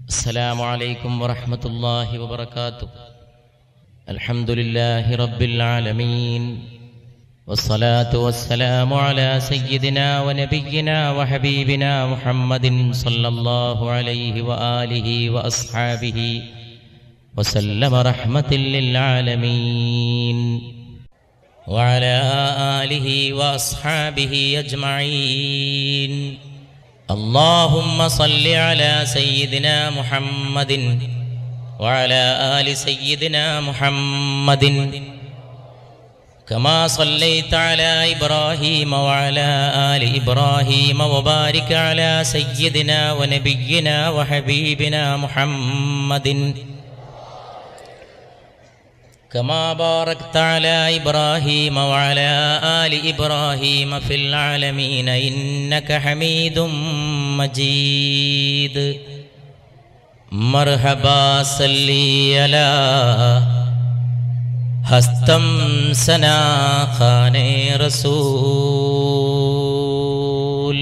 السلام عليكم ورحمة الله وبركاته الحمد لله رب العالمين والصلاة والسلام على سيدنا ونبينا وحبيبنا محمد صلى الله عليه وآله وأصحابه وسلم رحمة للعالمين وعلى آله وأصحابه أجمعين اللهم صل على سيدنا محمد وعلى آل سيدنا محمد كما صليت على إبراهيم وعلى آل إبراهيم وبارك على سيدنا ونبينا وحبيبنا محمد كما باركت على إبراهيم وعلى آل إبراهيم في العالمين إنك حميد مجيد مرحبا صلي على ഹസ്തം സനാഖാനെ റസൂൽ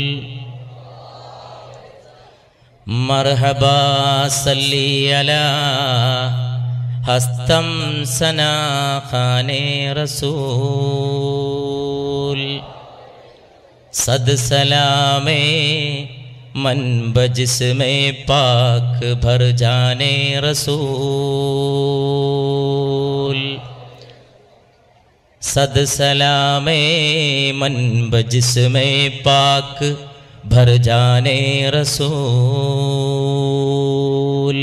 മർഹബ സല്ലി അലാ ഹസ്തം സനാഖാനെ റസൂൽ സദ് സലാമേ मन बजिस में पाक भर जाने रसूल सद सलामे मन बजिस में पाक भर जाने रसूल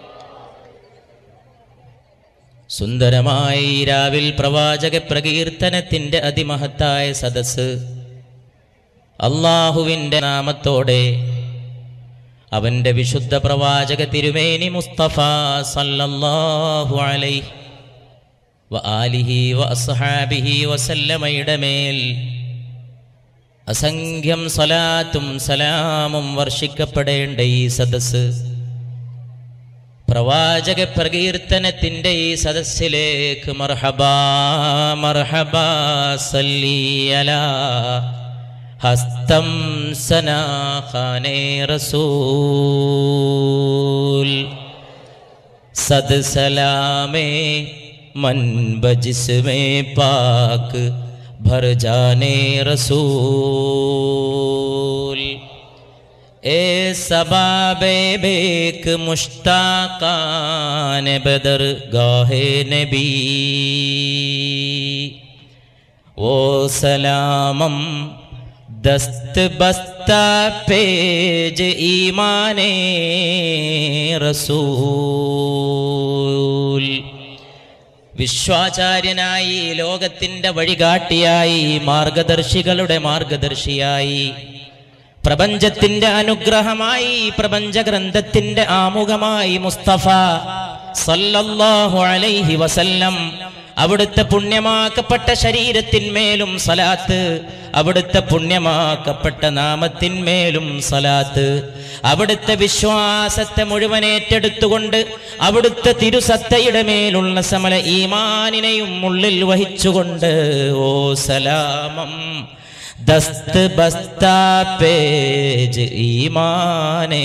സുന്ദരമായി രാവിൽ പ്രവാചക പ്രകീർത്തനത്തിൻ്റെ അതിമഹത്തായ സദസ് അള്ളാഹുവിൻ്റെ നാമത്തോടെ അവൻ്റെ വിശുദ്ധ പ്രവാചക തിരുമേനി മുസ്തഫ സല്ലല്ലാഹു അലൈഹി വ ആലിഹി വ അസ്ഹാബിഹി വസല്ലമയുടെ മേൽ അസംഖ്യം സലാത്തും സലാമും വർഷിക്കപ്പെടേണ്ട ഈ സദസ് പ്രവാചക പ്രകീർത്തനത്തിൻ്റെ ഈ സദസ്സിലേക്ക് മർഹബാ മർഹബാ സല്ലി അലാ ഹസ്തം സനാഖാനെ റസൂൽ സദ് സലാമേ मन बजिस में पाक भर जाने रसूल ए सबाबे बेक मुश्ताकान बदर गाहे नबी ओ सलामम दस्त बस्ता पेज ईमाने रसूल വിശ്വാചാര്യനായി ലോകത്തിൻ്റെ വഴികാട്ടിയായി മാർഗദർശികളുടെ മാർഗദർശിയായി പ്രപഞ്ചത്തിന്റെ അനുഗ്രഹമായി പ്രപഞ്ച ഗ്രന്ഥത്തിന്റെ ആമുഖമായി മുസ്തഫ സല്ലല്ലാഹു അലൈഹി വസല്ലം അവിടുത്തെ പുണ്യമാക്കപ്പെട്ട ശരീരത്തിന്മേലും സലാത്ത് അവിടുത്തെ പുണ്യമാക്കപ്പെട്ട നാമത്തിന്മേലും സലാത്ത് അവിടുത്തെ വിശ്വാസത്തെ മുഴുവൻ ഏറ്റെടുത്തുകൊണ്ട് അവിടുത്തെ തിരുസത്തയുടെ മേലുള്ള സമല ഈമാനിനെയും ഉള്ളിൽ വഹിച്ചുകൊണ്ട് ഓ സലാമം ദസ്ത് ബസ്ത പേജ് ഈമാനെ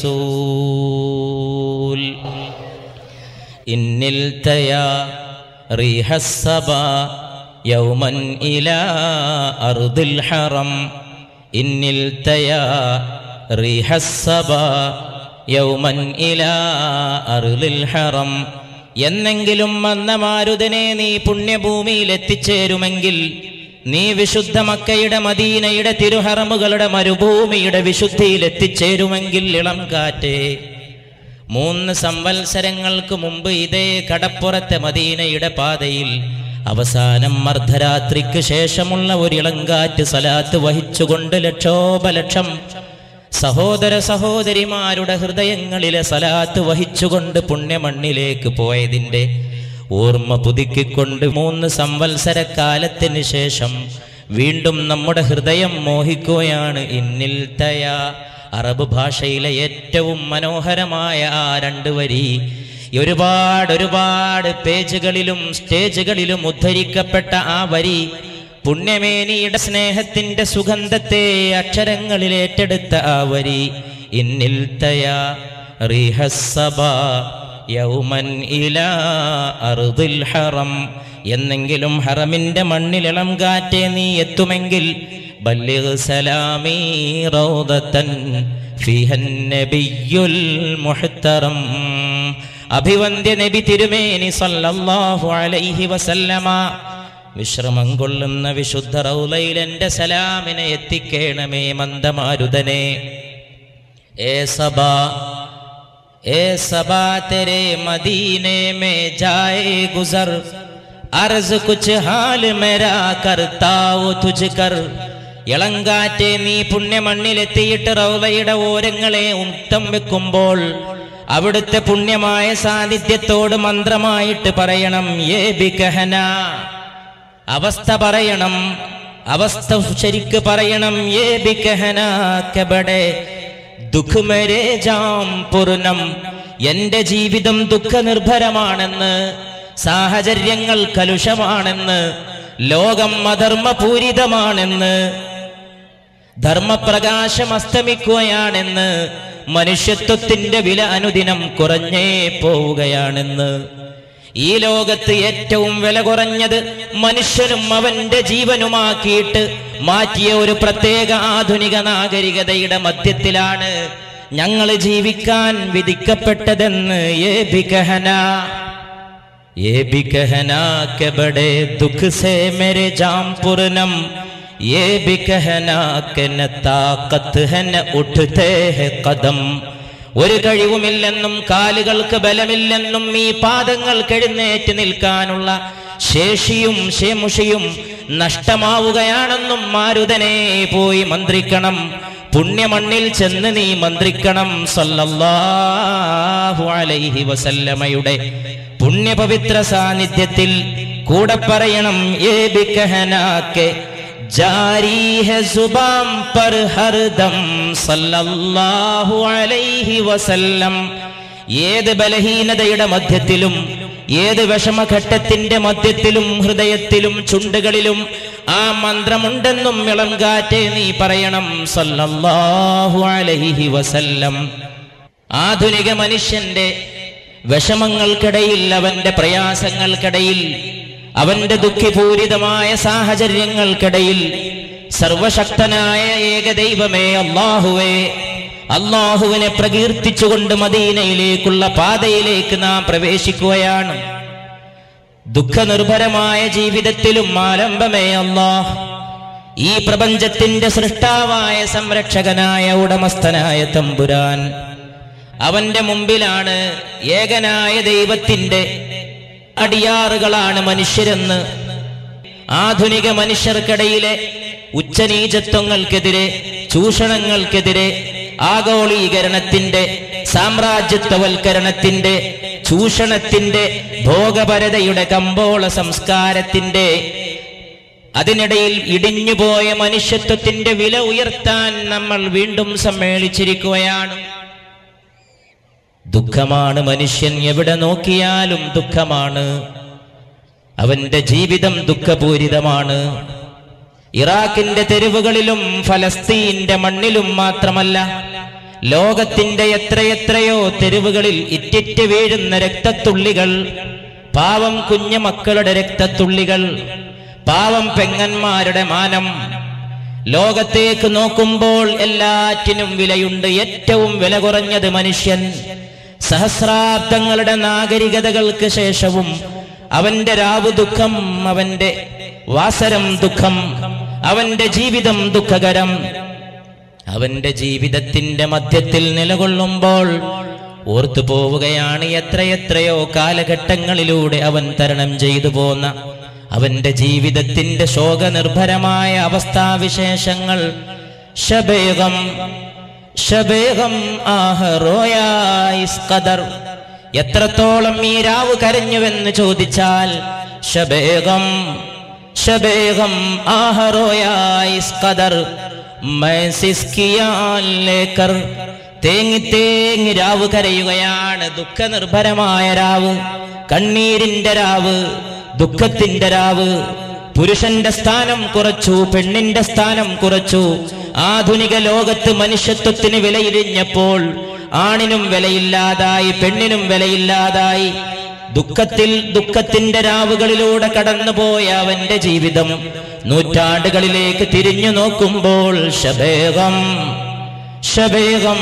റസൂൽ ഇന്നിൽ തയാ ريح الصبا يوما إلى أرض الحرم إن التيا ريح الصبا يوما إلى أرض الحرم എന്നെങ്കിലും വന്ന മാരുതനെ നീ പുണ്യഭൂമിയിൽ എത്തിച്ചേരുമെങ്കിൽ നീ വിശുദ്ധ മക്കയുടെ മദീനയുടെ തിരുഹറമുകളുടെ മരുഭൂമിയുടെ വിശുദ്ധിയിൽ എത്തിച്ചേരുമെങ്കിൽ ഇളം കാറ്റേ മൂന്ന് സംവത്സരങ്ങൾക്ക് മുമ്പ് ഇതേ കടപ്പുറത്തെ മദീനയുടെ പാതയിൽ അവസാനം അർദ്ധരാത്രിക്ക് ശേഷമുള്ള ഒരു ഇളങ്കാറ്റ് സലാത്ത് വഹിച്ചുകൊണ്ട് ലക്ഷോപലക്ഷം സഹോദര സഹോദരിമാരുടെ ഹൃദയങ്ങളിലെ സലാത്ത് വഹിച്ചുകൊണ്ട് പുണ്യമണ്ണിലേക്ക് പോയതിൻ്റെ ഓർമ്മ പുതുക്കിക്കൊണ്ട് മൂന്ന് സംവത്സര കാലത്തിന് ശേഷം വീണ്ടും നമ്മുടെ ഹൃദയം മോഹിക്കുകയാണ് ഇന്നിൽ തയാ അറബ് ഭാഷയിലെ ഏറ്റവും മനോഹരമായ ആ രണ്ട് വരി ഒരുപാട് ഒരുപാട് പേജുകളിലും സ്റ്റേജുകളിലും ഉദ്ധരിക്കപ്പെട്ട ആ വരി പുണ്യമേനിയുടെ സ്നേഹത്തിന്റെ സുഗന്ധത്തെ അക്ഷരങ്ങളിൽ ഏറ്റെടുത്ത ആ വരി ഇന്നിൽ തയാ റിഹസബ യൗമൻ ഇലാ അർദിൽ ഹറം എന്നെങ്കിലും ഹറമിന്റെ മണ്ണിലിളം കാറ്റേ നീ എത്തുമെങ്കിൽ ബല്ലിഗ് സലാമി റൗദത്തൻ ഫിഹൻ നബിയുൽ മുഹ്തറം അഭിവന്ദ്യ നബി തിരുമേനി സല്ലല്ലാഹു അലൈഹി വസല്ലമ വിശ്രമം കൊള്ളുന്ന വിശുദ്ധ റൗലയിൽ എൻ്റെ സലാമിനെ എത്തിക്കേണമേ മന്ദമാരുതനെ ഏ സബാ ए सबा तेरे मदीने में जाए गुजर अर्ज कुछ हाल मेरा करता वो तुझ कर ഇളങ്കാറ്റെ നീ പുണ്യമണ്ണിലെത്തിയിട്ട് റൗലയുടെ ഓരങ്ങളെ ഉത്തം വെക്കുമ്പോൾ അവിടുത്തെ പുണ്യമായ സാന്നിധ്യത്തോട് മന്ത്രമായിട്ട് പറയണം ഏ ബികഹന അവസ്ഥ പറയണം അവസ്ഥ ശരിക്ക് പറയണം ഏ ബികഹന കബടെ ദുഃഖ് മേരേ ജാം പൂർണ്ണം എന്റെ ജീവിതം ദുഃഖനിർഭരമാണെന്ന് സാഹചര്യങ്ങൾ കലുഷമാണെന്ന് ലോകം അധർമ്മപൂരിതമാണെന്ന് ധർമ്മപ്രകാശം അസ്തമിക്കുകയാണെന്ന് മനുഷ്യത്വത്തിന്റെ വില അനുദിനം കുറഞ്ഞേ പോവുകയാണെന്ന് ഈ ലോകത്ത് ഏറ്റവും വില കുറഞ്ഞത് മനുഷ്യനും അവന്റെ ജീവനുമാക്കിയിട്ട് മാറ്റിയ ഒരു പ്രത്യേക ആധുനിക നാഗരികതയുടെ മധ്യത്തിലാണ് ഞങ്ങൾ ജീവിക്കാൻ വിധിക്കപ്പെട്ടതെന്ന് ഏ ബികഹന ഏ ബികഹന കെബടെ ദുഃഖ് സേ മേരെ ജാം പൂർണം ये भी कहना कि न ताकत है न उठते हैं कदम ഒരു കഴിവുമില്ലെന്നും കാലുകൾക്ക് ബലമില്ലെന്നും ഈ പാദങ്ങൾക്ക് എഴുന്നേറ്റ് നിൽക്കാനുള്ള ശേഷിയും ശേമുഷിയും നഷ്ടമാവുകയാണെന്നും മാരുതനെ പോയി മന്ത്രിക്കണം പുണ്യമണ്ണിൽ ചെന്ന് നീ മന്ത്രിക്കണം സല്ലല്ലാഹു അലൈഹി വസല്ലമയുടെ പുണ്യപവിത്ര സാന്നിധ്യത്തിൽ കൂടെ പറയണം ഏ ബിക്കഹനാക്കെ जारी है जुबान पर हरदम സല്ലല്ലാഹു അലൈഹി വസല്ലം ഏത് ബലഹീനതയുടെ മധ്യത്തിലും ഏത് വിഷമഘട്ടത്തിന്റെ മധ്യത്തിലും ഹൃദയത്തിലും ചുണ്ടുകളിലും ആ മന്ത്രമുണ്ടെന്നും ഇളം കാറ്റെ നീ പറയണം സല്ലല്ലാഹു അലൈഹി വസല്ലം ആധുനിക മനുഷ്യന്റെ വിഷമങ്ങൾക്കിടയിൽ അവന്റെ പ്രയാസങ്ങൾക്കിടയിൽ അവന്റെ ദുഃഖിപൂരിതമായ സാഹചര്യങ്ങൾക്കിടയിൽ സർവശക്തനായ ഏകദൈവമേ അള്ളാഹുവേ അള്ളാഹുവിനെ പ്രകീർത്തിച്ചുകൊണ്ട് മദീനയിലേക്കുള്ള പാതയിലേക്ക് നാം പ്രവേശിക്കുകയാണ് ദുഃഖനിർഭരമായ ജീവിതത്തിലും ആലംബമേ അള്ളാഹ് ഈ പ്രപഞ്ചത്തിന്റെ സൃഷ്ടാവായ സംരക്ഷകനായ ഉടമസ്ഥനായ തമ്പുരാൻ അവന്റെ മുമ്പിലാണ് ഏകനായ ദൈവത്തിന്റെ അടിയാറുകളാണ് മനുഷ്യരെന്ന് ആധുനിക മനുഷ്യർക്കിടയിലെ ഉച്ചനീചത്വങ്ങൾക്കെതിരെ ചൂഷണങ്ങൾക്കെതിരെ ആഗോളീകരണത്തിന്റെ സാമ്രാജ്യത്വവൽക്കരണത്തിന്റെ ചൂഷണത്തിന്റെ ഭോഗപരതയുടെ കമ്പോള സംസ്കാരത്തിന്റെ അതിനിടയിൽ ഇടിഞ്ഞുപോയ മനുഷ്യത്വത്തിന്റെ വില ഉയർത്താൻ നമ്മൾ വീണ്ടും സമ്മേളിച്ചിരിക്കുകയാണ് ദുഃഖമാണ് മനുഷ്യൻ എവിടെ നോക്കിയാലും ദുഃഖമാണ് അവന്റെ ജീവിതം ദുഃഖപൂരിതമാണ് ഇറാഖിന്റെ തെരുവുകളിലും ഫലസ്തീന്റെ മണ്ണിലും മാത്രമല്ല ലോകത്തിന്റെ എത്രയെത്രയോ തെരുവുകളിൽ ഇറ്റിറ്റ് വീഴുന്ന രക്തത്തുള്ളികൾ പാവം കുഞ്ഞു മക്കളുടെ രക്തത്തുള്ളികൾ പാവം പെങ്ങന്മാരുടെ മാനം ലോകത്തേക്ക് നോക്കുമ്പോൾ എല്ലാറ്റിനും വിലയുണ്ട് ഏറ്റവും വില കുറഞ്ഞത് മനുഷ്യൻ സഹസ്രാബ്ദങ്ങളുടെ നാഗരികതകൾക്ക് ശേഷവും അവന്റെ രാവു ദുഃഖം അവന്റെ വാസരം ദുഃഖം അവന്റെ ജീവിതം ദുഃഖകരം അവന്റെ ജീവിതത്തിന്റെ മധ്യത്തിൽ നിലകൊള്ളുമ്പോൾ ഓർത്തു പോവുകയാണ് എത്രയെത്രയോ കാലഘട്ടങ്ങളിലൂടെ അവൻ തരണം ചെയ്തു പോന്ന അവന്റെ ജീവിതത്തിന്റെ ശോകനിർഭരമായ അവസ്ഥാവിശേഷങ്ങൾ ശബേഗം ശബേഗം ആഹറോയായിസ്കദർ എത്രത്തോളം ഈ രാവ് കരഞ്ഞുവെന്ന് ചോദിച്ചാൽ ശബേഗം ശബേഗം ആഹറോയായിസ്കദർ ലേക്കർ തേങ്ങി തേങ്ങി രാവ് കരയുകയാണ് ദുഃഖനിർഭരമായ രാവ് കണ്ണീരിന്റെ രാവ് ദുഃഖത്തിന്റെ രാവ് പുരുഷന്റെ സ്ഥാനം കുറച്ചു പെണ്ണിന്റെ സ്ഥാനം കുറച്ചു ആധുനിക ലോകത്ത് മനുഷ്യത്വത്തിന് വിലയിരിഞ്ഞപ്പോൾ ആണിനും വിലയില്ലാതായി പെണ്ണിനും വിലയില്ലാതായി ദുഃഖത്തിൽ ദുഃഖത്തിന്റെ രാവുകളിലൂടെ കടന്നുപോയ അവന്റെ ജീവിതം നൂറ്റാണ്ടുകളിലേക്ക് തിരിഞ്ഞു നോക്കുമ്പോൾ ശബേഗം ശബേഗം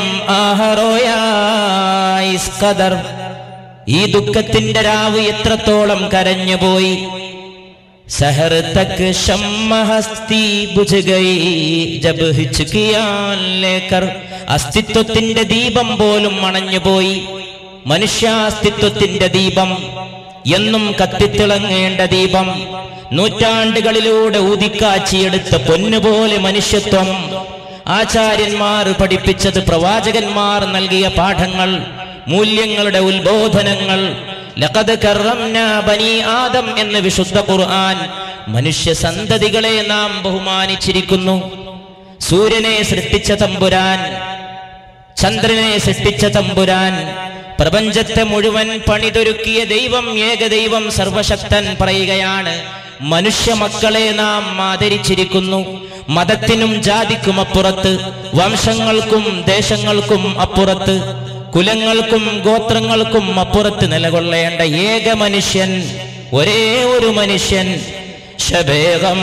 ആഹറോയായിസ്കദർ ഈ ദുഃഖത്തിന്റെ രാവ് എത്രത്തോളം കരഞ്ഞുപോയി सहर तक शम्म हस्ती बुझ गई जब हिचकिയാൻ ലേക്കർ അസ്തിത്വത്തിന്റെ ദീപം പോലും അണഞ്ഞുപോയി മനുഷ്യാസ്തിത്വത്തിന്റെ ദീപം എന്നും കത്തിത്തിളങ്ങേണ്ട ദീപം നൂറ്റാണ്ടുകളിലൂടെ ഊതിക്കാച്ചിയെടുത്ത പൊന്നുപോലെ മനുഷ്യത്വം ആചാര്യന്മാർ പഠിപ്പിച്ചത് പ്രവാചകന്മാർ നൽകിയ പാഠങ്ങൾ മൂല്യങ്ങളുടെ ഉത്ബോധനങ്ങൾ ലഖദ് കറംനാ ബനി ആദം എന്ന് വിശുദ്ധ ഖുർആൻ മനുഷ്യ സന്തതികളെ നാം ബഹുമാനിച്ചിരിക്കുന്നു സൂര്യനെ സൃഷ്ടിച്ച തമ്പുരാൻ ചന്ദ്രനെ സൃഷ്ടിച്ച തമ്പുരാൻ പ്രപഞ്ചത്തെ മുഴുവൻ പണിതൊരുക്കിയ ദൈവം ഏകദൈവം സർവശക്തൻ പറയുകയാണ് മനുഷ്യ മക്കളെ നാം ആദരിച്ചിരിക്കുന്നു മതത്തിനും ജാതിക്കും അപ്പുറത്ത് വംശങ്ങൾക്കും ദേശങ്ങൾക്കും അപ്പുറത്ത് കുലങ്ങൾക്കും ഗോത്രങ്ങൾക്കും അപ്പുറത്ത് നിലകൊള്ളേണ്ട ഏക മനുഷ്യൻ ഒരേ ഒരു മനുഷ്യൻ ശബേഗം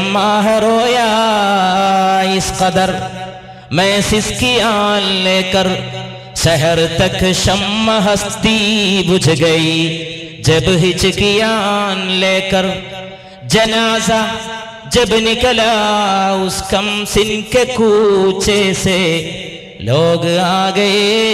ഖദർ मैं सिसकियान लेकर शहर तक शम हस्ती बुझ गई जब हिचकियान लेकर जनाजा जब निकला उस कम सिन के कूचे से ലോക് ആകെ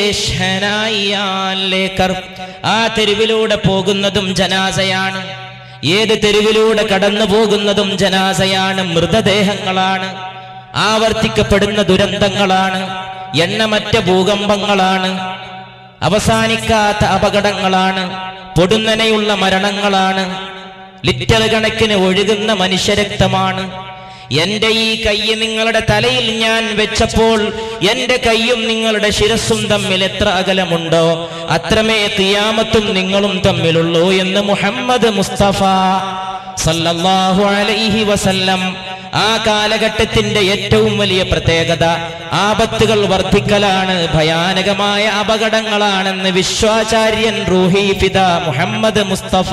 ലേക്കർ ആ തെരുവിലൂടെ പോകുന്നതും ജനാസയാണ് ഏത് തെരുവിലൂടെ കടന്നു പോകുന്നതും ജനാസയാണ് മൃതദേഹങ്ങളാണ് ആവർത്തിക്കപ്പെടുന്ന ദുരന്തങ്ങളാണ് എണ്ണമറ്റ ഭൂകമ്പങ്ങളാണ് അവസാനിക്കാത്ത അപകടങ്ങളാണ് പൊടുന്നനെയുള്ള മരണങ്ങളാണ് ലിറ്റർ കണക്കിന് ഒഴുകുന്ന മനുഷ്യരക്തമാണ് എന്റെ ഈ കയ്യ് നിങ്ങളുടെ തലയിൽ ഞാൻ വെച്ചപ്പോൾ എന്റെ കയ്യും നിങ്ങളുടെ ശിരസ്സും തമ്മിൽ എത്ര അകലമുണ്ടോ അത്രമേ തിയാമത്തും നിങ്ങളും തമ്മിലുള്ളൂ എന്ന് മുഹമ്മദ് മുസ്തഫ സല്ലല്ലാഹു അലൈഹി വസല്ലം ആ കാലഘട്ടത്തിന്റെ ഏറ്റവും വലിയ പ്രത്യേകത ആപത്തുകൾ വർദ്ധിക്കലാണ് ഭയാനകമായ അപകടങ്ങളാണെന്ന് വിശ്വാചാര്യൻ റൂഹി ഫിദ മുഹമ്മദ് മുസ്തഫ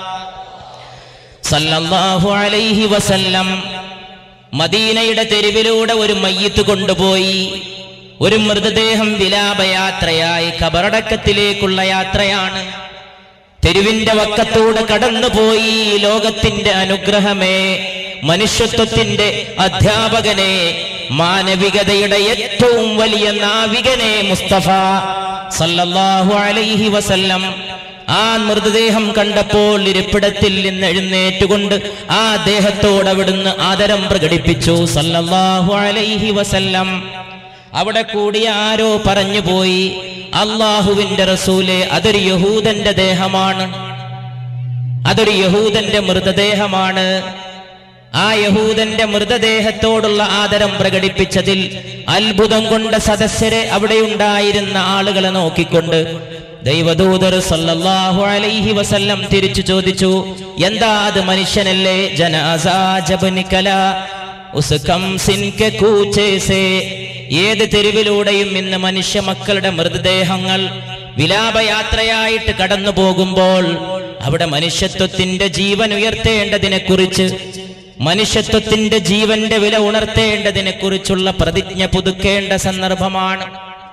സല്ലല്ലാഹു അലൈഹി വസല്ലം മദീനയുടെ തെരുവിലൂടെ ഒരു മയ്യത്ത് കൊണ്ടുപോയി ഒരു മൃതദേഹം വിലാപയാത്രയായി കബറടക്കത്തിലേക്കുള്ള യാത്രയാണ് തെരുവിന്റെ വക്കത്തൂടെ കടന്നുപോയി ലോകത്തിന്റെ അനുഗ്രഹമേ മനുഷ്യത്വത്തിന്റെ അധ്യാപകനെ മാനവികതയുടെ ഏറ്റവും വലിയ നാവികനെ മുസ്തഫ സല്ലല്ലാഹു അലൈഹി വസല്ലം ആ മൃതദേഹം കണ്ടപ്പോൾ ഇരിപ്പിടത്തിൽ നിന്ന് എഴുന്നേറ്റുകൊണ്ട് ആ ദേഹത്തോട് അവിടുന്ന് ആദരം പ്രകടിപ്പിച്ചു സല്ലല്ലാഹു അലൈഹി വസല്ലം അവിടെ കൂടിയ ആരോ പറഞ്ഞു പോയി അള്ളാഹുവിന്റെ റസൂലെ അതൊരു യഹൂദന്റെ ദേഹമാണ് അതൊരു യഹൂദന്റെ മൃതദേഹമാണ് ആ യഹൂദന്റെ മൃതദേഹത്തോടുള്ള ആദരം പ്രകടിപ്പിച്ചതിൽ അത്ഭുതം കൊണ്ട സദസ്യരെ അവിടെ ഉണ്ടായിരുന്ന ആളുകളെ നോക്കിക്കൊണ്ട് ദൈവദൂതർ സല്ലല്ലാഹു അലൈഹി വസല്ലം തിരിച്ചു ചോദിച്ചു എന്താ അത് മനുഷ്യനല്ലേ ജനാസാ ജബ് നിക്കല ഉസ് കംസിൻ കെ കൂച്ചേ സേ ഏത് തെരുവിലൂടെയും ഇന്ന് മനുഷ്യ മക്കളുടെ മൃതദേഹങ്ങൾ വിലാപയാത്രയായിട്ട് കടന്നു പോകുമ്പോൾ അവിടെ മനുഷ്യത്വത്തിന്റെ ജീവൻ ഉയർത്തേണ്ടതിനെ കുറിച്ച് മനുഷ്യത്വത്തിന്റെ ജീവന്റെ വില ഉണർത്തേണ്ടതിനെ കുറിച്ചുള്ള പ്രതിജ്ഞ പുതുക്കേണ്ട സന്ദർഭമാണ്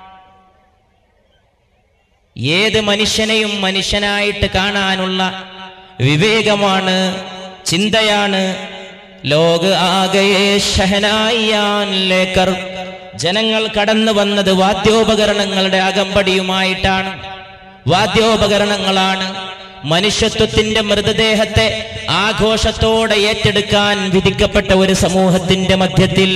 ഏത് മനുഷ്യനെയും മനുഷ്യനായിട്ട് കാണാനുള്ള വിവേകമാണ് ചിന്തയാണ് ലോക ആകയെ ഷഹനായിയാൻ ലേക്കർ ജനങ്ങൾ കടന്നു വന്നത് വാദ്യോപകരണങ്ങളുടെ അകമ്പടിയുമായിട്ടാണ് വാദ്യോപകരണങ്ങളാണ് മനുഷ്യത്വത്തിന്റെ മൃതദേഹത്തെ ആഘോഷത്തോടെ ഏറ്റെടുക്കാൻ വിധിക്കപ്പെട്ട ഒരു സമൂഹത്തിന്റെ മധ്യത്തിൽ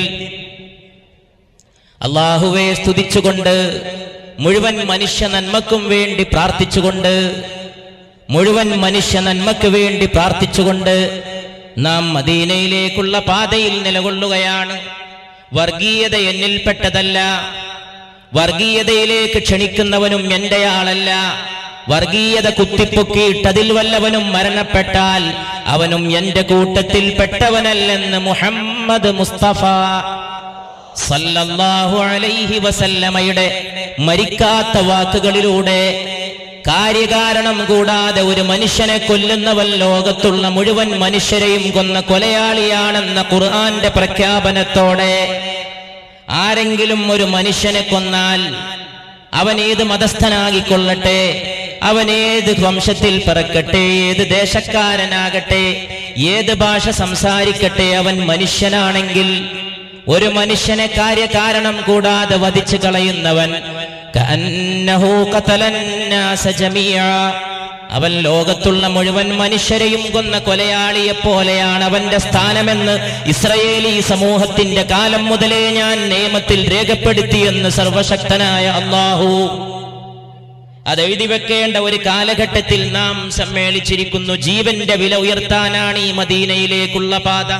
അള്ളാഹുവെ സ്തുതിച്ചുകൊണ്ട് മുഴുവൻ മനുഷ്യ നന്മക്കും വേണ്ടി പ്രാർത്ഥിച്ചുകൊണ്ട് മുഴുവൻ മനുഷ്യ നന്മയ്ക്ക് വേണ്ടി പ്രാർത്ഥിച്ചുകൊണ്ട് നാം മദീനയിലേക്കുള്ള പാതയിൽ നിലകൊള്ളുകയാണ് വർഗീയത എന്നിൽപ്പെട്ടതല്ല വർഗീയതയിലേക്ക് ക്ഷണിക്കുന്നവനും എന്റെ ആളല്ല വർഗീയത കുത്തിപ്പൊക്കിയിട്ടതിൽ വല്ലവനും മരണപ്പെട്ടാൽ അവനും എന്റെ കൂട്ടത്തിൽ പെട്ടവനല്ലെന്ന് മുഹമ്മദ് മുസ്തഫ സല്ലല്ലാഹു അലൈഹി വസല്ലമയുടെ മരിക്കാത്ത വാക്കുകളിലൂടെ കാര്യകാരണം കൂടാതെ ഒരു മനുഷ്യനെ കൊല്ലുന്നവൻ ലോകത്തുള്ള മുഴുവൻ മനുഷ്യരെയും കൊന്ന കൊലയാളിയാണെന്ന ഖുർആന്റെ പ്രഖ്യാപനത്തോടെ ആരെങ്കിലും ഒരു മനുഷ്യനെ കൊന്നാൽ അവൻ ഏത് മതസ്ഥനാകിക്കൊള്ളട്ടെ അവൻ ഏത് വംശത്തിൽ പിറക്കട്ടെ ഏത് ദേശക്കാരനാകട്ടെ ഏത് ഭാഷ സംസാരിക്കട്ടെ അവൻ മനുഷ്യനാണെങ്കിൽ ഒരു മനുഷ്യനെ കാര്യകാരണം കൂടാതെ വധിച്ചു കളയുന്നവൻ കഅന്നഹു ഖതലന്നാസ ജമീഅ. അവൻ ലോകത്തുള്ള മുഴുവൻ മനുഷ്യരെയും കൊന്ന കൊലയാളിയെ പോലെയാണ് അവന്റെ സ്ഥാനമെന്ന് ഇസ്രയേലി സമൂഹത്തിന്റെ കാലം മുതലേ ഞാൻ നിയമത്തിൽ രേഖപ്പെടുത്തിയെന്ന് സർവശക്തനായ അള്ളാഹു അത് എഴുതി വെക്കേണ്ട ഒരു കാലഘട്ടത്തിൽ നാം സമ്മേളിച്ചിരിക്കുന്നു ജീവന്റെ വില ഉയർത്താനാണ് ഈ മദീനയിലേക്കുള്ള പാത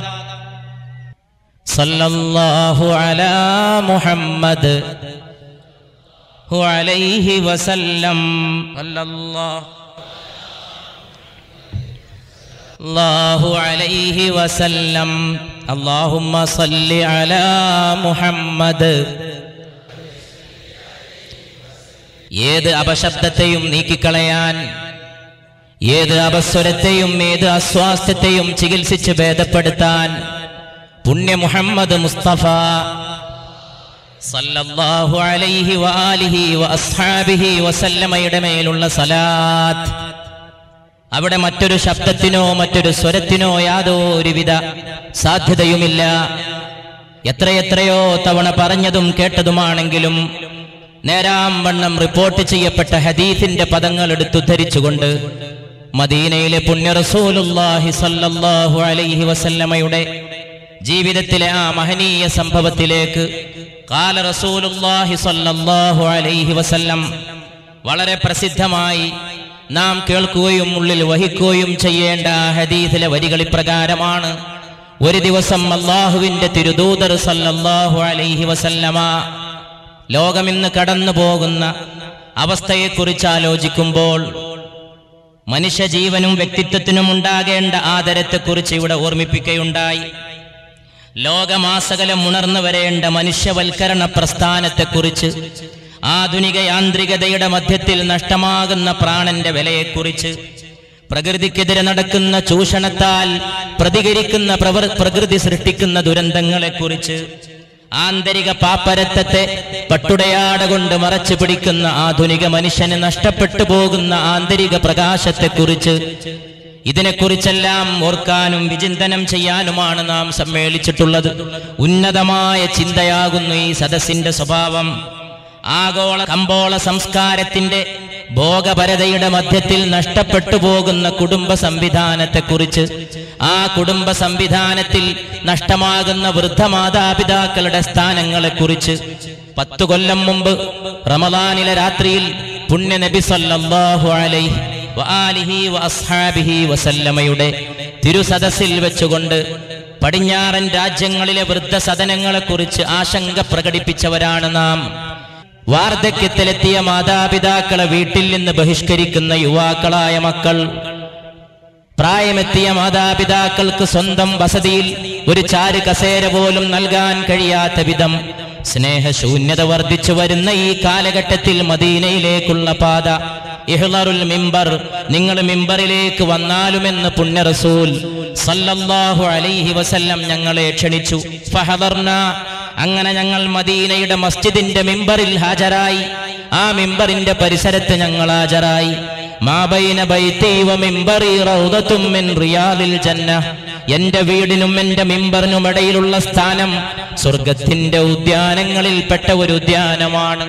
സല്ലല്ലാഹു അലാ മുഹമ്മദ് അലൈഹി വസല്ലം സല്ലല്ലാഹു الله عليه وسلم اللهم صل على محمد ഏത് അപശബ്ദത്തെയും നീക്കിക്കളയാൻ ഏത് അപസ്വരത്തെയും ഏത് അസ്വാസ്ഥ്യത്തെയും ചികിത്സിച്ച് ഭേദപ്പെടുത്താൻ പുണ്യ മുഹമ്മദ് മുസ്തഫ സല്ലല്ലാഹു അലൈഹി വആലിഹി വഅസ്ഹാബിഹി വസല്ലമയുടെ മേലുള്ള സലാത്ത് അവിടെ മറ്റൊരു ശബ്ദത്തിനോ മറ്റൊരു സ്വരത്തിനോ യാതൊരുവിധ സാധ്യതയുമില്ല എത്രയെത്രയോ തവണ പറഞ്ഞതും കേട്ടതുമാണെങ്കിലും നേരാം വണ്ണം റിപ്പോർട്ട് ചെയ്യപ്പെട്ട ഹദീഫിന്റെ പദങ്ങൾ എടുത്തുദ്ധരിച്ചുകൊണ്ട് മദീനയിലെ പുണ്യ റസൂലുള്ളാഹി സല്ലല്ലാഹു അലൈഹി വസല്ലമയുടെ ജീവിതത്തിലെ ആ മഹനീയ സംഭവത്തിലേക്ക് കാല റസൂലുള്ളാഹി സല്ലല്ലാഹു അലൈഹി വസല്ലം വളരെ പ്രസിദ്ധമായി നാം കേൾക്കുകയും ഉള്ളിൽ വഹിക്കുകയും ചെയ്യേണ്ട ആ ഹദീസിലെ വരികൾ ഇപ്രകാരമാണ് ഒരു ദിവസം അള്ളാഹുവിന്റെ തിരുദൂതർ സല്ലല്ലാഹു അലൈഹി വസല്ലമ ലോകമിന്ന് കടന്നു പോകുന്ന അവസ്ഥയെക്കുറിച്ച് ആലോചിക്കുമ്പോൾ മനുഷ്യജീവനും വ്യക്തിത്വത്തിനും ഉണ്ടാകേണ്ട ആദരത്തെക്കുറിച്ച് ഇവിടെ ഓർമ്മിപ്പിക്കുകയുണ്ടായി ലോകമാസകലം ഉണർന്നു വരേണ്ട മനുഷ്യവൽക്കരണ പ്രസ്ഥാനത്തെക്കുറിച്ച് ആധുനിക യാന്ത്രികതയുടെ മധ്യത്തിൽ നഷ്ടമാകുന്ന പ്രാണന്റെ വിലയെക്കുറിച്ച് പ്രകൃതിക്കെതിരെ നടക്കുന്ന ചൂഷണത്താൽ പ്രതികരിക്കുന്ന പ്രവർ പ്രകൃതി സൃഷ്ടിക്കുന്ന ദുരന്തങ്ങളെക്കുറിച്ച് ആന്തരിക പാപ്പരത്തത്തെ പട്ടുടയാട കൊണ്ട് മറച്ചു പിടിക്കുന്ന ആധുനിക മനുഷ്യന് നഷ്ടപ്പെട്ടു പോകുന്ന ആന്തരിക പ്രകാശത്തെക്കുറിച്ച് ഇതിനെക്കുറിച്ചെല്ലാം ഓർക്കാനും വിചിന്തനം ചെയ്യാനുമാണ് നാം സമ്മേളിച്ചിട്ടുള്ളത് ഉന്നതമായ ചിന്തയാകുന്നു ഈ സദസ്സിന്റെ സ്വഭാവം ആഗോള കമ്പോള സംസ്കാരത്തിന്റെ ഭോഗപരതയുടെ മധ്യത്തിൽ നഷ്ടപ്പെട്ടു പോകുന്ന കുടുംബ സംവിധാനത്തെക്കുറിച്ച് ആ കുടുംബ സംവിധാനത്തിൽ നഷ്ടമാകുന്ന വൃദ്ധ മാതാപിതാക്കളുടെ സ്ഥാനങ്ങളെക്കുറിച്ച് പത്തു കൊല്ലം മുമ്പ് റമദാനിലെ രാത്രിയിൽ പുണ്യ നബി സല്ലല്ലാഹു അലൈഹി വആലിഹി വഅസ്ഹാബിഹി വസല്ലമയുടെ തിരുസദസ്സിൽ വെച്ചുകൊണ്ട് പടിഞ്ഞാറൻ രാജ്യങ്ങളിലെ വൃദ്ധസദനങ്ങളെക്കുറിച്ച് ആശങ്ക പ്രകടിപ്പിച്ചവരാണ് നാം വാർദ്ധക്യത്തിലെത്തിയ മാതാപിതാക്കളെ വീട്ടിൽ നിന്ന് ബഹിഷ്കരിക്കുന്ന യുവാക്കളായ മക്കൾ പ്രായമെത്തിയ മാതാപിതാക്കൾക്ക് സ്വന്തം വസതിയിൽ ഒരു ചാരു കസേര പോലും നൽകാൻ കഴിയാത്ത വിധം സ്നേഹശൂന്യത വർദ്ധിച്ചു വരുന്ന ഈ കാലഘട്ടത്തിൽ മദീനയിലേക്കുള്ള പാത ഇഹ്ലറുൽ മിമ്പർ നിങ്ങൾ മിമ്പറിലേക്ക് വന്നാലുമെന്ന് പുണ്യ റസൂൽ സല്ലല്ലാഹു അലൈഹി വസല്ലം ഞങ്ങളെ ക്ഷണിച്ചു ഫഹദർന അങ്ങനെ ഞങ്ങൾ മദീനയുടെ മസ്ജിദിന്റെ മിമ്പറിൽ ഹാജരായി ആ മിമ്പറിന്റെ പരിസരത്ത് ഞങ്ങൾ ഹാജരായി മാബൈന ബൈത്തി വ മിമ്പറി റൗദത്തും മിൻ റിയാദിൽ ജന്ന എന്റെ വീടിനും എന്റെ മിമ്പറിനും ഇടയിലുള്ള സ്ഥാനം സ്വർഗത്തിന്റെ ഉദ്യാനങ്ങളിൽപ്പെട്ട ഒരു ഉദ്യാനമാണ്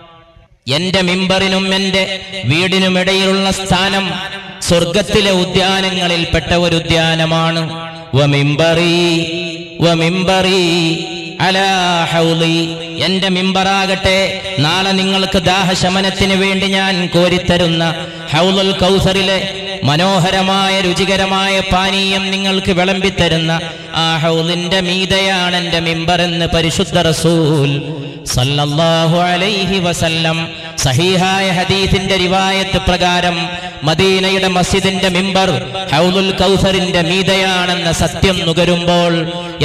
എന്റെ മിമ്പറിനും എന്റെ വീടിനും ഇടയിലുള്ള സ്ഥാനം സ്വർഗത്തിലെ ഉദ്യാനങ്ങളിൽപ്പെട്ട ഒരു ഉദ്യാനമാണ് വമിമ്പറി വമിമ്പറി അലാ ഹൗലി എന്റെ മിമ്പറാകട്ടെ നാളെ നിങ്ങൾക്ക് ദാഹശമനത്തിന് വേണ്ടി ഞാൻ കോരിത്തരുന്ന ഹൗലുൽ കൗസറിലെ മനോഹരമായ രുചികരമായ പാനീയം നിങ്ങൾക്ക് വിളമ്പിത്തരുന്ന ആ ഹൗലിന്റെ മീതയാണ് എന്റെ മിമ്പർ എന്ന് പരിശുദ്ധ റസൂൽ സല്ലല്ലാഹു അലൈഹി വസല്ലം സഹീഹായ ഹദീസിന്റെ റിവായത്ത് പ്രകാരം മദീനയുടെ മസ്ജിദിന്റെ മിമ്പർ ഹൗലുൽ കൗസറിന്റെ മീതയാണെന്ന സത്യം നുകരുമ്പോൾ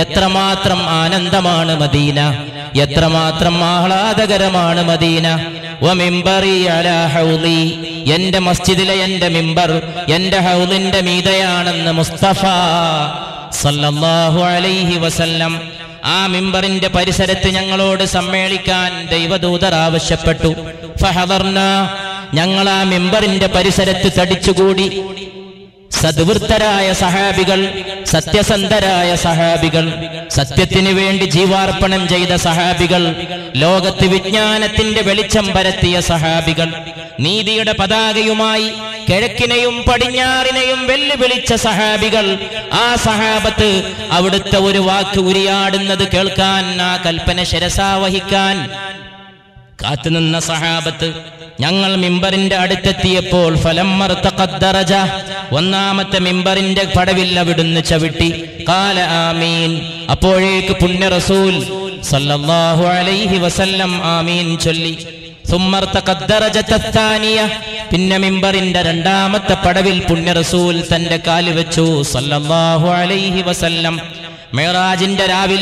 എത്രമാത്രം ആനന്ദമാണ് മദീന എത്രമാത്രം ആഹ്ലാദകരമാണ് മദീന വമിമ്പറി അലാ ഹൗളി എന്റെ മസ്ജിദിലെ എന്റെ മിമ്പർ എന്റെ ഹൗദിന്റെ മീതയാണെന്ന് മുസ്തഫ സല്ലല്ലാഹു അലൈഹി വസല്ലം ആ മിമ്പറിന്റെ പരിസരത്ത് ഞങ്ങളോട് സമ്മേളിക്കാൻ ദൈവദൂതർ ആവശ്യപ്പെട്ടു ഫഹദർന ഞങ്ങൾ ആ മിമ്പറിന്റെ പരിസരത്ത് തടിച്ചുകൂടി സദ്വൃത്തരായ സഹാബികൾ സത്യസന്ധരായ സഹാബികൾ സത്യത്തിനു വേണ്ടി ജീവാർപ്പണം ചെയ്ത സഹാബികൾ ലോകത്ത് വിജ്ഞാനത്തിന്റെ വെളിച്ചം പരത്തിയ സഹാബികൾ നീതിയുടെ പതാകയുമായി കിഴക്കിനെയും പടിഞ്ഞാറിനെയും വെല്ലുവിളിച്ച സഹാബികൾ ആ സഹാബത്ത് അവിടുത്തെ ഒരു വാക്ക് ഉരിയാടുന്നത് കേൾക്കാൻ ആ കൽപ്പന ശിരസാവഹിക്കാൻ കാത്തുനിന്ന സഹാബത്ത് ഞങ്ങൾ മിമ്പറിന്റെ അടുത്തെത്തിയപ്പോൾ ഫലം മർത്തഖദ്ദറജ ഒന്നാമത്തെ മിമ്പറിന്റെ പടവിൽ അവിടുന്ന് ചവിട്ടി കാല ആമീൻ അപ്പോഴേക്ക് പുണ്യ റസൂൽ സല്ലല്ലാഹു അലൈഹി വസല്ലം ആമീൻ ചൊല്ലി സുമ്മർത്തഖദ്ദറജത്തത്താനിയ പിന്നെ മിമ്പറിന്റെ രണ്ടാമത്തെ പടവിൽ പുണ്യ റസൂൽ തന്റെ കാല് വെച്ചു സല്ലല്ലാഹു അലൈഹി വസല്ലം മേറാജിന്റെ രാവിൽ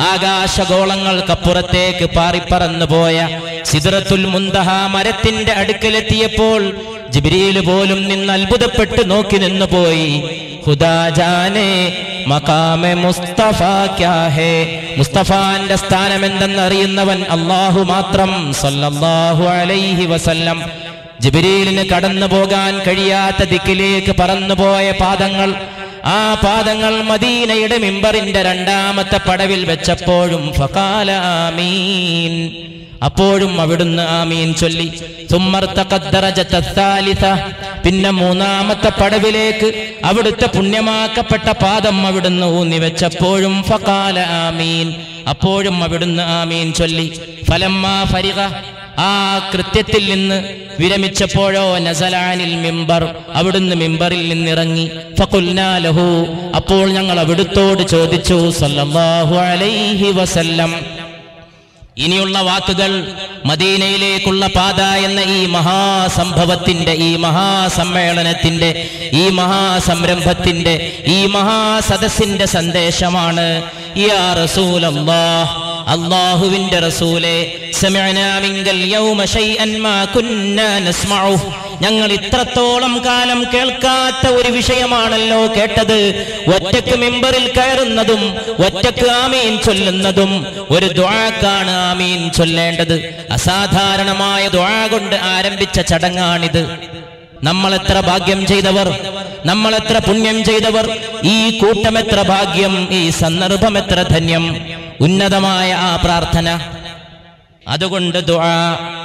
ആകാശഗോളങ്ങൾക്കപ്പുറത്തേക്ക് പാറിപ്പറന്നു പോയ സിദ്റത്തുൽ മുന്തഹ മരത്തിന്റെ അടുക്കലെത്തിയപ്പോൾ ജിബ്രീൽ പോലും നിന്ന് അത്ഭുതപ്പെട്ട് നോക്കി നിന്നു പോയി ഖുദാ ജാനേ മഖാമെ മുസ്തഫ ക്യാ ഹേ മുസ്തഫാന്റെ സ്ഥാനം എന്തെന്ന് അറിയുന്നവൻ അള്ളാഹു മാത്രം സല്ലല്ലാഹു അലൈഹി വസല്ലം ജിബ്രീലിന് കടന്നു പോകാൻ കഴിയാത്ത ദിക്കിലേക്ക് പറന്നുപോയ പാദങ്ങൾ ആ പാദങ്ങൾ മദീനയുടെ മിമ്പറിന്റെ രണ്ടാമത്തെ പടവിൽ വെച്ചപ്പോഴും ഫകാല ആമീൻ അപ്പോഴും അവിടുന്ന് ആമീൻ ചൊല്ലി സുമ്മർത്തഖദ്ദറജത്ത ത്സാലിസ. പിന്നെ മൂന്നാമത്തെ പടവിലേക്ക് അവിടുത്തെ പുണ്യമാക്കപ്പെട്ട പാദം അവിടുന്ന് ഊന്നി വെച്ചപ്പോഴും ഫകാല ആമീൻ അപ്പോഴും അവിടുന്ന് ആമീൻ ചൊല്ലി ഫലമ്മാ ഫരിക ആ കൃത്യത്തിൽ നിന്ന് വിരമിച്ചപ്പോഴോ നസലാനിൽ മിമ്പർ അവിടുന്ന് മിമ്പറിൽ നിന്നിറങ്ങി ഫഖുൽനാ ലഹു അപ്പോൾ ഞങ്ങൾ അവിടുത്തോട് ചോദിച്ചു സല്ലല്ലാഹു അലൈഹി വസല്ലം ഇനിയുള്ള വാക്കുകൾ മദീനയിലേക്കുള്ള പാത എന്ന ഈ മഹാസംഭവത്തിന്റെ ഈ മഹാസമ്മേളനത്തിന്റെ ഈ മഹാസംരംഭത്തിന്റെ ഈ മഹാസദസ്സിന്റെ സന്ദേശമാണ് യാ റസൂലല്ലാഹ് അള്ളാഹുവിന്റെ റസൂലെ സമിഅനാ മിങ്കൽ യൗമ ശൈഅൻ മാ കുന്നാ നസ്മഉ ഞങ്ങൾ ഇത്രത്തോളം കാലം കേൾക്കാത്ത ഒരു വിഷയമാണല്ലോ കേട്ടത് ഒറ്റക്ക് മിമ്പറിൽ കയറുന്നതും ഒറ്റക്ക് ആമീൻ ചൊല്ലുന്നതും ഒരു ദ്വാക്കാണ് ആമീൻ ചൊല്ലേണ്ടത് അസാധാരണമായ ദ്വാ കൊണ്ട് ആരംഭിച്ച ചടങ്ങാണിത് നമ്മൾ എത്ര ഭാഗ്യം ചെയ്തവർ നമ്മൾ എത്ര പുണ്യം ചെയ്തവർ ഈ കൂട്ടം എത്ര ഭാഗ്യം ഈ സന്ദർഭം എത്ര ധന്യം ഉന്നതമായ ആ പ്രാർത്ഥന അതുകൊണ്ട് ദുആ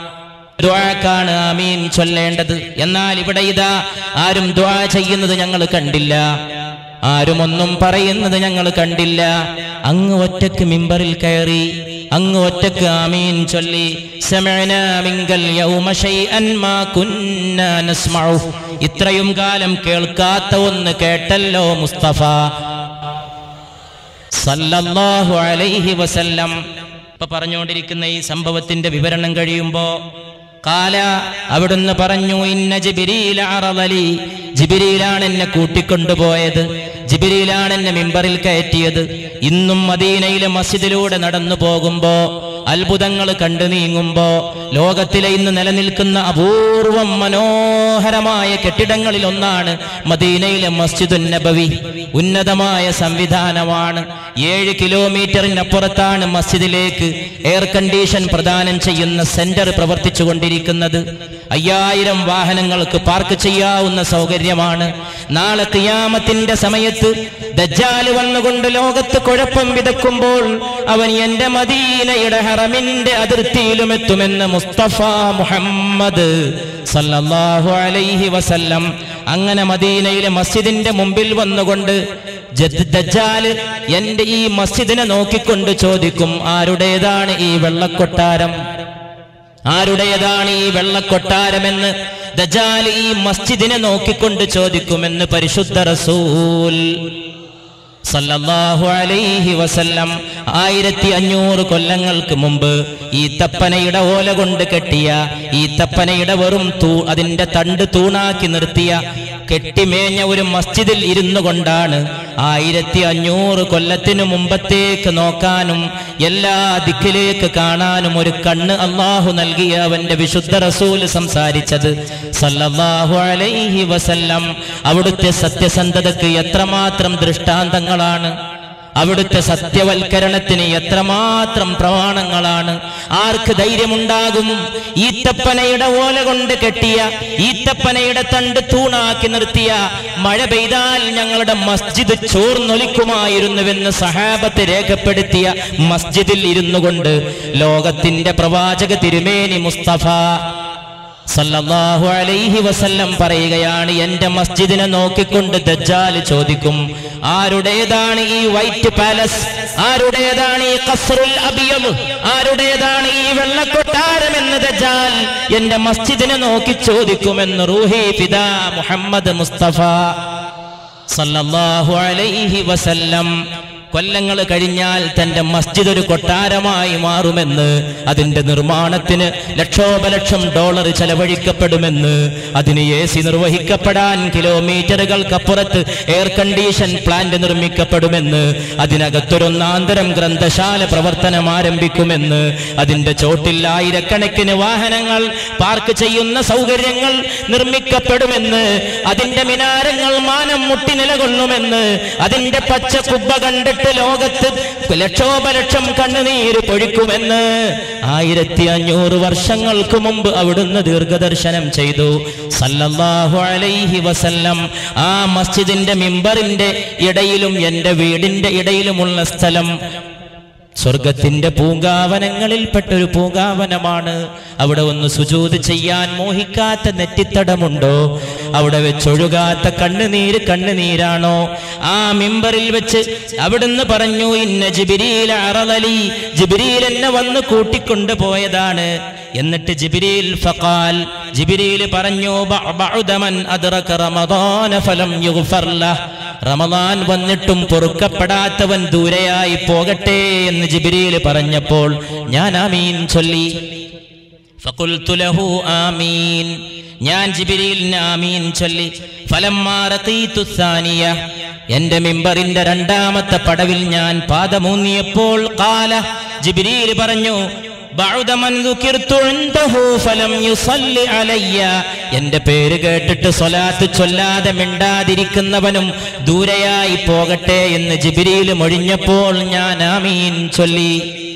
ദുആക്കാണ് ആമീൻ ചൊല്ലേണ്ടത് എന്നാൽ ഇവിടെ ഇതാ ആരും ദുആ ചെയ്യുന്നത് ഞങ്ങൾ കണ്ടില്ല ആരും ഒന്നും പറയുന്നത് ഞങ്ങൾ കണ്ടില്ല അങ്ങ് ഒറ്റക്ക് മിമ്പറിൽ കയറി അങ്ങ് ഒറ്റക്ക് ആമീൻ ചൊല്ലി സമിഅനാ മിങ്കൽ യൗമ ശൈഅൻ മാ കുന്നാ നസ്മഉ ഇത്രയും കാലം കേൾക്കാത്ത ഒന്ന് കേട്ടല്ലോ മുസ്തഫ സല്ലല്ലാഹു അലൈഹി വസല്ലം ഇപ്പൊ പറഞ്ഞുകൊണ്ടിരിക്കുന്ന ഈ സംഭവത്തിന്റെ വിവരണം കഴിയുമ്പോ കാല അവിടുന്ന് പറഞ്ഞു ഇന്ന ജിബിരിയില അറവലി ജിബിരിയിലാണ് എന്നെ കൂട്ടിക്കൊണ്ടുപോയത് ജിബിരിയിലാണ് എന്നെ മിമ്പറിൽ കയറ്റിയത് ഇന്നും മദീനയിലെ മസ്ജിദിലൂടെ നടന്നു പോകുമ്പോ അത്ഭുതങ്ങൾ കണ്ടു നീങ്ങുമ്പോ ലോകത്തിലെ ഇന്ന് നിലനിൽക്കുന്ന അപൂർവം മനോഹരമായ കെട്ടിടങ്ങളിൽ ഒന്നാണ് മദീനയിലെ മസ്ജിദുൻ നബവി ഉന്നതമായ സംവിധാനമാണ് ഏഴ് കിലോമീറ്ററിനപ്പുറത്താണ് മസ്ജിദിലേക്ക് എയർ കണ്ടീഷൻ പ്രദാനം ചെയ്യുന്ന സെന്റർ പ്രവർത്തിച്ചു കൊണ്ടിരിക്കുന്നത് അയ്യായിരം വാഹനങ്ങൾക്ക് പാർക്ക് ചെയ്യാവുന്ന സൗകര്യമാണ് നാളെ കിയാമത്തിന്റെ സമയത്ത് ദജ്ജാല് വന്നുകൊണ്ട് ലോകത്ത് കുഴപ്പം വിതക്കുമ്പോൾ അവൻ എന്റെ മദീനയുടെ ഹറമിന്റെ അതിർത്തിയിലും എത്തുമെന്ന് മുസ്തഫ മുഹമ്മദ് സല്ലല്ലാഹു അലൈഹി വസല്ലം അങ്ങനെ മദീനയിലെ മസ്ജിദിന്റെ മുമ്പിൽ വന്നുകൊണ്ട് ജദ് ദജ്ജാല് എന്റെ ഈ മസ്ജിദിനെ നോക്കിക്കൊണ്ട് ചോദിക്കും ആരുടേതാണ് ഈ വെള്ളക്കൊട്ടാരം ആരുടേതാണ് ഈ വെള്ളക്കൊട്ടാരമെന്ന് ദജാൽ ഈ മസ്ജിദിനെ നോക്കിക്കൊണ്ട് ചോദിക്കുമെന്ന് പരിശുദ്ധ റസൂൽ സല്ലല്ലാഹു അലൈഹി വസല്ലം ആയിരത്തി അഞ്ഞൂറ് കൊല്ലങ്ങൾക്ക് മുമ്പ് ഈ തപ്പനയുടെ ഓല കൊണ്ട് കെട്ടിയ ഈ തപ്പനയുടെ വെറും തൂ അതിന്റെ തണ്ട് തൂണാക്കി നിർത്തിയ കെട്ടിമേഞ്ഞ ഒരു മസ്ജിദിൽ ഇരുന്നു കൊണ്ടാണ് ആയിരത്തി അഞ്ഞൂറ് കൊല്ലത്തിനു മുമ്പത്തേക്ക് നോക്കാനും എല്ലാ ദിക്കിലേക്ക് കാണാനും ഒരു കണ്ണ് അള്ളാഹു നൽകിയ അവന്റെ വിശുദ്ധ റസൂൽ സംസാരിച്ചത് സല്ലല്ലാഹു അലൈഹി വസല്ലം അവിടുത്തെ സത്യസന്ധതയ്ക്ക് എത്രമാത്രം ദൃഷ്ടാന്തങ്ങളാണ് അവിടുത്തെ സത്യവൽക്കരണത്തിന് എത്രമാത്രം പ്രമാണങ്ങളാണ് ആർക്ക് ധൈര്യമുണ്ടാകും ഈത്തപ്പനയുടെ ഓല കൊണ്ട് കെട്ടിയ ഈത്തപ്പനയുടെ തണ്ട് തൂണാക്കി നിർത്തിയ മഴ പെയ്താൽ ഞങ്ങളുടെ മസ്ജിദ് ചോർന്നൊലിക്കുമായിരുന്നുവെന്ന് സഹാബത്ത് രേഖപ്പെടുത്തിയ മസ്ജിദിൽ ഇരുന്നു കൊണ്ട് ലോകത്തിന്റെ പ്രവാചക തിരുമേനി മുസ്തഫ സല്ലല്ലാഹു അലൈഹി വസല്ലം പറയുകയാണ് എന്റെ മസ്ജിദിനെ നോക്കിക്കൊണ്ട് ദജ്ജാൽ ചോദിക്കും ആരുടേതാണ് ഈ വൈറ്റ് പാലസ് ആരുടേതാണ് ഈ ഖസ്റുൽ അബിയം ആരുടേതാണ് ഈ വെള്ളക്കൊട്ടാരം എന്ന് ദജ്ജാൽ എന്റെ മസ്ജിദിനെ നോക്കി ചോദിക്കുമെന്ന് റൂഹി പിതാ മുഹമ്മദ് മുസ്തഫ സല്ലല്ലാഹു അലൈഹി വസല്ലം കൊല്ലങ്ങൾ കഴിഞ്ഞാൽ തന്റെ മസ്ജിദ് ഒരു കൊട്ടാരമായി മാറുമെന്ന് അതിന്റെ നിർമ്മാണത്തിന് ലക്ഷോപലക്ഷം ഡോളർ ചെലവഴിക്കപ്പെടുമെന്ന് അതിന് എ സി നിർവഹിക്കപ്പെടാൻ കിലോമീറ്ററുകൾക്കപ്പുറത്ത് എയർ കണ്ടീഷൻ പ്ലാന്റ് നിർമ്മിക്കപ്പെടുമെന്ന് അതിനകത്തൊരൊന്നാന്തരം ഗ്രന്ഥശാല പ്രവർത്തനം ആരംഭിക്കുമെന്ന് അതിന്റെ ചോട്ടിൽ ആയിരക്കണക്കിന് വാഹനങ്ങൾ പാർക്ക് ചെയ്യുന്ന സൗകര്യങ്ങൾ നിർമ്മിക്കപ്പെടുമെന്ന് അതിന്റെ മിനാരങ്ങൾ മാനം മുട്ടി നിലകൊള്ളുമെന്ന് അതിന്റെ പച്ച കുബ്ബ കണ്ടിട്ട് ലോകത്ത് ലക്ഷോപലക്ഷം കണ്ണുനീര് പൊഴിക്കുമെന്ന് ആയിരത്തി അഞ്ഞൂറ് വർഷങ്ങൾക്ക് മുമ്പ് അവിടുന്ന് ദീർഘദർശനം ചെയ്തു സല്ലല്ലാഹു അലൈഹി വസല്ലം ആ മസ്ജിദിന്റെ മിമ്പറിന്റെ ഇടയിലും എന്റെ വീടിന്റെ ഇടയിലുമുള്ള സ്ഥലം സ്വർഗത്തിന്റെ പൂങ്കാവനങ്ങളിൽപ്പെട്ടൊരു പൂങ്കാവനമാണ് അവിടെ ഒന്ന് സുജൂത് ചെയ്യാൻ മോഹിക്കാത്ത നെറ്റിത്തടമുണ്ടോ അവിടെ വെച്ചൊഴുകാത്ത കണ്ണുനീര് കണ്ണുനീരാണോ ആ മിമ്പറിൽ വെച്ച് അവിടുന്ന് പറഞ്ഞു ഇന്ന ജിബിരിയിൽ അറലലി ജിബിരിയിൽ എന്നെ വന്ന് കൂട്ടിക്കൊണ്ടു പോയതാണ് എന്നിട്ട് ജിബിരിയിൽ ഫഖാൽ ജിബിരിയിൽ പറഞ്ഞു "ബഅ- ബഅുദമൻ അദ്റക റമദാന ഫലം യുഗ്ഫർ ലഹ്." റമദാൻ വന്നിട്ടും പൊറുക്കപ്പെടാത്തവൻ ദൂരെയായി പോകട്ടെ എന്ന് ജിബിരിയിൽ പറഞ്ഞപ്പോൾ ഞാൻ ആമീൻ ചൊല്ലി ഫഖുൽതു ലഹു ആമീൻ ഞാൻ ജിബിരിലിന് ആമീൻ ചൊല്ലി ഫലമ്മാ റഖീതു സാനിയ എന്റെ മിമ്പറിന്റെ രണ്ടാമത്തെ പടവിൽ ഞാൻ പാദമൂന്നിയപ്പോൾ കാല ജിബിരിയിൽ പറഞ്ഞു ബഅദ മൻ ദുകിർതു ഇൻദഹു ഫലം യുസല്ലി അലയ്യ എന്റെ പേര് കേട്ടിട്ട് സ്വലാത്ത് ചൊല്ലാതെ മിണ്ടാതിരിക്കുന്നവനും ദൂരെയായി പോകട്ടെ എന്ന് ജിബിരിയിൽ മൊഴിഞ്ഞപ്പോൾ ഞാൻ ആമീൻ ചൊല്ലി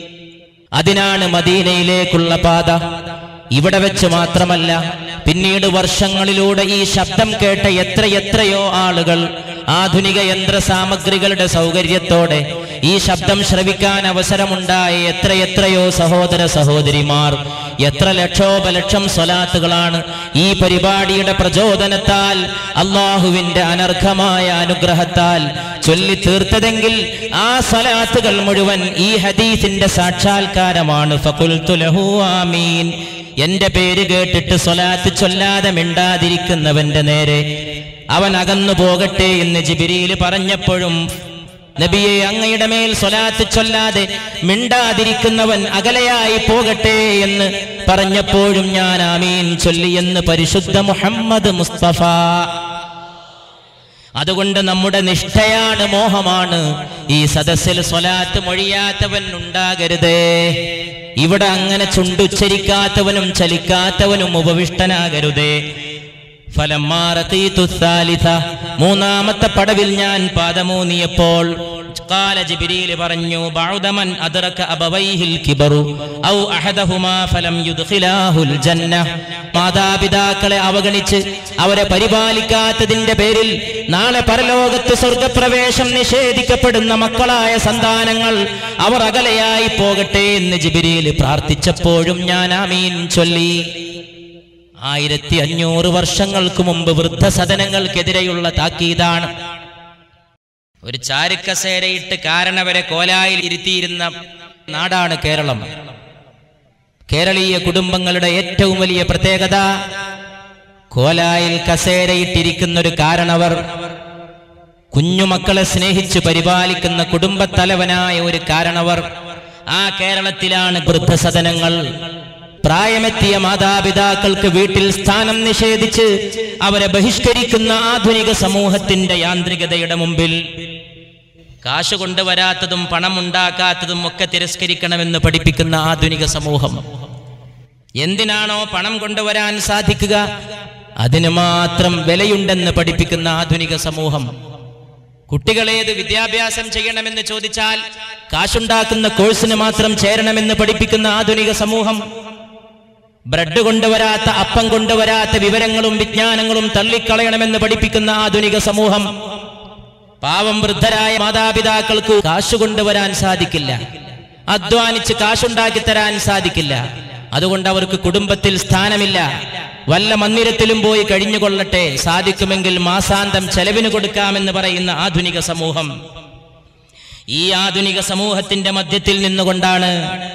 അതിനാണ് മദീനയിലേക്കുള്ള പാത ഇവിടെ വെച്ച് മാത്രമല്ല പിന്നീട് വർഷങ്ങളിലൂടെ ഈ ശബ്ദം കേട്ട എത്ര എത്രയോ ആളുകൾ ആധുനിക യന്ത്ര സാമഗ്രികളുടെ സൗകര്യത്തോടെ ഈ ശബ്ദം ശ്രവിക്കാൻ അവസരമുണ്ടായ എത്ര എത്രയോ സഹോദര സഹോദരിമാർ എത്ര ലക്ഷോപലക്ഷം സ്വലാത്തുകളാണ് ഈ പരിപാടിയുടെ പ്രചോദനത്താൽ അള്ളാഹുവിന്റെ അനർഘമായ അനുഗ്രഹത്താൽ ചൊല്ലി തീർത്തതെങ്കിൽ ആ സ്വലാത്തുകൾ മുഴുവൻ ഈ ഹദീസിന്റെ സാക്ഷാത്കാരമാണ് ഫഖുൽതു ലഹു ആമീൻ എന്റെ പേര് കേട്ടിട്ട് സ്വലാത്ത് ചൊല്ലാതെ മിണ്ടാതിരിക്കുന്നവന്റെ നേരെ അവൻ അകന്നു പോകട്ടെ എന്ന് ജിബിരിയിൽ പറഞ്ഞപ്പോഴും നബിയെ അങ്ങയുടെ മേൽ സ്വലാത്ത് ചൊല്ലാതെ മിണ്ടാതിരിക്കുന്നവൻ അകലെയായി പോകട്ടെ എന്ന് പറഞ്ഞപ്പോഴും ഞാൻ ആമീൻ ചൊല്ലി എന്ന് പരിശുദ്ധ മുഹമ്മദ് മുസ്തഫ അതുകൊണ്ട് നമ്മുടെ നിഷ്ഠയാണ് മോഹമാണ് ഈ സദസ്സിൽ സ്വലാത്ത് മൊഴിയാത്തവൻ ഉണ്ടാകരുതേ ഇവിടെ അങ്ങനെ ചുണ്ടുച്ചരിക്കാത്തവനും ചലിക്കാത്തവനും ഉപവിഷ്ടനാകരുതേ ഫലമ്മാ റഖീതു സാലിസ മൂന്നാമത്തെ പടവിൽ ഞാൻ പാദമൂന്നിയപ്പോൾ قال ജിബ്രീൽ പറഞ്ഞു ബഅദമൻ അദ്റക അബവൈഹിൽ കിബറു ഔ അഹദഹുമാ ഫലം യുദ്ഖിലാഹുൽ ജന്ന മാതാപിതാക്കളെ അവഗണിച്ച് അവരെ പരിപാലിക്കാത്തതിന്റെ പേരിൽ നാളെ പരലോകത്ത് സ്വർഗപ്രവേശം നിഷേധിക്കപ്പെടുന്ന മക്കളായ സന്താനങ്ങൾ അവർ അകലെയായി പോകട്ടെ എന്ന് ജിബിരിയിൽ പ്രാർത്ഥിച്ചപ്പോഴും ഞാൻ ആമീൻ ചൊല്ലി ആയിരത്തി അഞ്ഞൂറ് വർഷങ്ങൾക്ക് മുമ്പ് വൃദ്ധസദനങ്ങൾക്കെതിരെയുള്ള താക്കീതാണ് ഒരു ചാരുക്കസേരയിട്ട് കാരണവരെ കോലായിൽ ഇരുത്തിയിരുന്ന നാടാണ് കേരളം കേരളീയ കുടുംബങ്ങളുടെ ഏറ്റവും വലിയ പ്രത്യേകത കോലായിൽ കസേരയിട്ടിരിക്കുന്ന ഒരു കാരണവർ കുഞ്ഞുമക്കളെ സ്നേഹിച്ച് പരിപാലിക്കുന്ന കുടുംബത്തലവനായ ഒരു കാരണവർ ആ കേരളത്തിലാണ് വൃദ്ധസദനങ്ങൾ പ്രായമെത്തിയ മാതാപിതാക്കൾക്ക് വീട്ടിൽ സ്ഥാനം നിഷേധിച്ച് അവരെ ബഹിഷ്കരിക്കുന്ന ആധുനിക സമൂഹത്തിന്റെ യാന്ത്രികതയുടെ മുമ്പിൽ കാശ് കൊണ്ടുവരാത്തതും പണം ഉണ്ടാക്കാത്തതും ഒക്കെ തിരസ്കരിക്കണമെന്ന് പഠിപ്പിക്കുന്ന ആധുനിക സമൂഹം എന്തിനാണോ പണം കൊണ്ടുവരാൻ സാധിക്കുക അതിന് മാത്രം വിലയുണ്ടെന്ന് പഠിപ്പിക്കുന്ന ആധുനിക സമൂഹം കുട്ടികളേത് വിദ്യാഭ്യാസം ചെയ്യണമെന്ന് ചോദിച്ചാൽ കാശുണ്ടാക്കുന്ന കോഴ്സിന് മാത്രം ചേരണമെന്ന് പഠിപ്പിക്കുന്ന ആധുനിക സമൂഹം ബ്രെഡ് കൊണ്ടുവരാത്ത അപ്പം കൊണ്ടുവരാത്ത വിവരങ്ങളും വിജ്ഞാനങ്ങളും തള്ളിക്കളയണമെന്ന് പഠിപ്പിക്കുന്ന ആധുനിക സമൂഹം പാവം വൃദ്ധരായ മാതാപിതാക്കൾക്ക് കാശ് കൊണ്ടുവരാൻ സാധിക്കില്ല അധ്വാനിച്ച് കാശുണ്ടാക്കി തരാൻ സാധിക്കില്ല അതുകൊണ്ട് അവർക്ക് കുടുംബത്തിൽ സ്ഥാനമില്ല വല്ല മന്ദിരത്തിലും പോയി കഴിഞ്ഞുകൊള്ളട്ടെ സാധിക്കുമെങ്കിൽ മാസാന്തം ചെലവിന് കൊടുക്കാമെന്ന് പറയുന്ന ആധുനിക സമൂഹം ഈ ആധുനിക സമൂഹത്തിന്റെ മധ്യത്തിൽ നിന്നുകൊണ്ടാണ്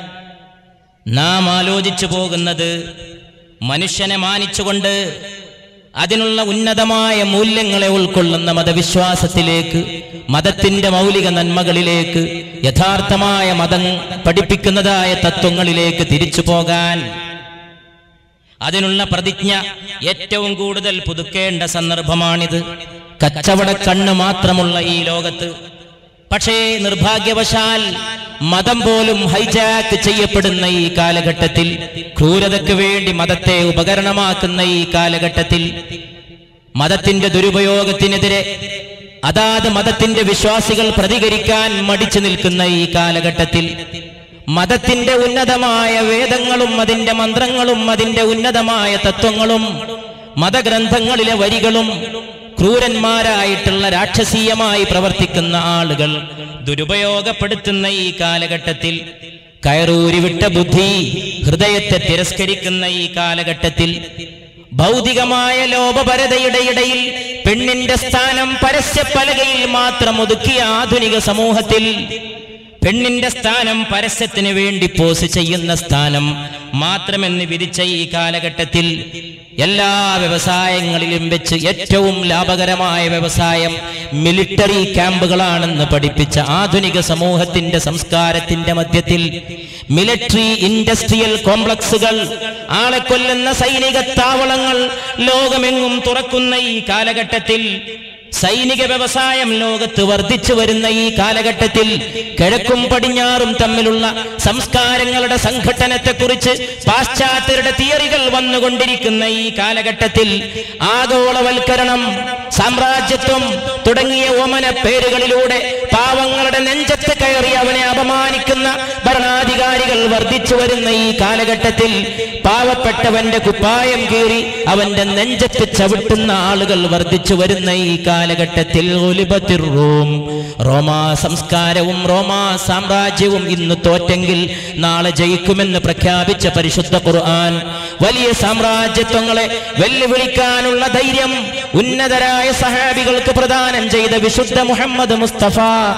നാം ആലോചിച്ചു പോകുന്നത് മനുഷ്യനെ മാനിച്ചുകൊണ്ട് അതിനുള്ള ഉന്നതമായ മൂല്യങ്ങളെ ഉൾക്കൊള്ളുന്ന മതവിശ്വാസത്തിലേക്ക് മതത്തിന്റെ മൗലിക നന്മകളിലേക്ക് യഥാർത്ഥമായ മതം പഠിപ്പിക്കുന്നതായ തത്വങ്ങളിലേക്ക് തിരിച്ചു പോകാൻ അതിനുള്ള പ്രതിജ്ഞ ഏറ്റവും കൂടുതൽ പുതുക്കേണ്ട സന്ദർഭമാണിത് കച്ചവട കണ്ണ് മാത്രമുള്ള ഈ ലോകത്ത് പക്ഷേ നിർഭാഗ്യവശാൽ മതം പോലും ഹൈജാക്ക് ചെയ്യപ്പെടുന്ന ഈ കാലഘട്ടത്തിൽ ക്രൂരതയ്ക്ക് വേണ്ടി മതത്തെ ഉപകരണമാക്കുന്ന ഈ കാലഘട്ടത്തിൽ മതത്തിന്റെ ദുരുപയോഗത്തിനെതിരെ അതാത് മതത്തിന്റെ വിശ്വാസികൾ പ്രതികരിക്കാൻ മടിച്ചു നിൽക്കുന്ന ഈ കാലഘട്ടത്തിൽ മതത്തിന്റെ ഉന്നതമായ വേദങ്ങളും അതിന്റെ മന്ത്രങ്ങളും അതിന്റെ ഉന്നതമായ തത്വങ്ങളും മതഗ്രന്ഥങ്ങളിലെ വരികളും ക്രൂരന്മാരായിട്ടുള്ള രാക്ഷസീയമായി പ്രവർത്തിക്കുന്ന ആളുകൾ ദുരുപയോഗപ്പെടുത്തുന്ന ഈ കാലഘട്ടത്തിൽ കയറൂരി വിട്ട ബുദ്ധി ഹൃദയത്തെ തിരസ്കരിക്കുന്ന ഈ കാലഘട്ടത്തിൽ ഭൗതികമായ ലോപപരതയുടെ ഇടയിൽ പെണ്ണിന്റെ സ്ഥാനം പരസ്യ പലകയിൽ മാത്രം ഒതുക്കിയ ആധുനിക സമൂഹത്തിൽ പെണ്ണിന്റെ സ്ഥാനം പരസ്യത്തിന് വേണ്ടി പോസ് ചെയ്യുന്ന സ്ഥാനം മാത്രമെന്ന് വിധിച്ച ഈ കാലഘട്ടത്തിൽ എല്ലാ വ്യവസായങ്ങളിലും വെച്ച് ഏറ്റവും ലാഭകരമായ വ്യവസായം മിലിറ്ററി ക്യാമ്പുകളാണെന്ന് പഠിപ്പിച്ച ആധുനിക സമൂഹത്തിന്റെ സംസ്കാരത്തിന്റെ മധ്യത്തിൽ മിലിറ്ററി ഇൻഡസ്ട്രിയൽ കോംപ്ലക്സുകൾ ആളെ കൊല്ലുന്ന സൈനിക താവളങ്ങൾ ലോകമെങ്ങും തുറക്കുന്ന ഈ കാലഘട്ടത്തിൽ സൈനിക വ്യവസായം ലോകത്ത് വർദ്ധിച്ചു വരുന്ന ഈ കാലഘട്ടത്തിൽ കിഴക്കും പടിഞ്ഞാറും തമ്മിലുള്ള സംസ്കാരങ്ങളുടെ സംഘട്ടനത്തെക്കുറിച്ച് പാശ്ചാത്യരുടെ തിയറികൾ വന്നുകൊണ്ടിരിക്കുന്ന ഈ കാലഘട്ടത്തിൽ ആഗോളവൽക്കരണം സാമ്രാജ്യത്വം തുടങ്ങിയ ഓമന പേരുകളിലൂടെ പാവങ്ങളുടെ നെഞ്ചത്ത് കയറി അവനെ അപമാനിക്കുന്ന ഭരണാധികാരികൾ വർദ്ധിച്ചു വരുന്ന ഈ കാലഘട്ടത്തിൽ പാവപ്പെട്ടവന്റെ കുപ്പായം കീറി അവന്റെ നെഞ്ചത്ത് ചവിട്ടുന്ന ആളുകൾ വർദ്ധിച്ചു വരുന്ന ഈ കാലഘട്ടത്തിൽ ഒലിബത്തിർ റോം റോമാ സംസ്കാരവും റോമാ സാമ്രാജ്യവും ഇന്ന് തോറ്റെങ്കിൽ നാളെ ജയിക്കുമെന്ന് പ്രഖ്യാപിച്ച പരിശുദ്ധ ഖുർആൻ വലിയ സാമ്രാജ്യത്വങ്ങളെ വെല്ലുവിളിക്കാനുള്ള ധൈര്യം ഉന്നതരായ സഹാബികൾക്ക് പ്രദാനം ചെയ്ത വിശുദ്ധ മുഹമ്മദ് മുസ്തഫ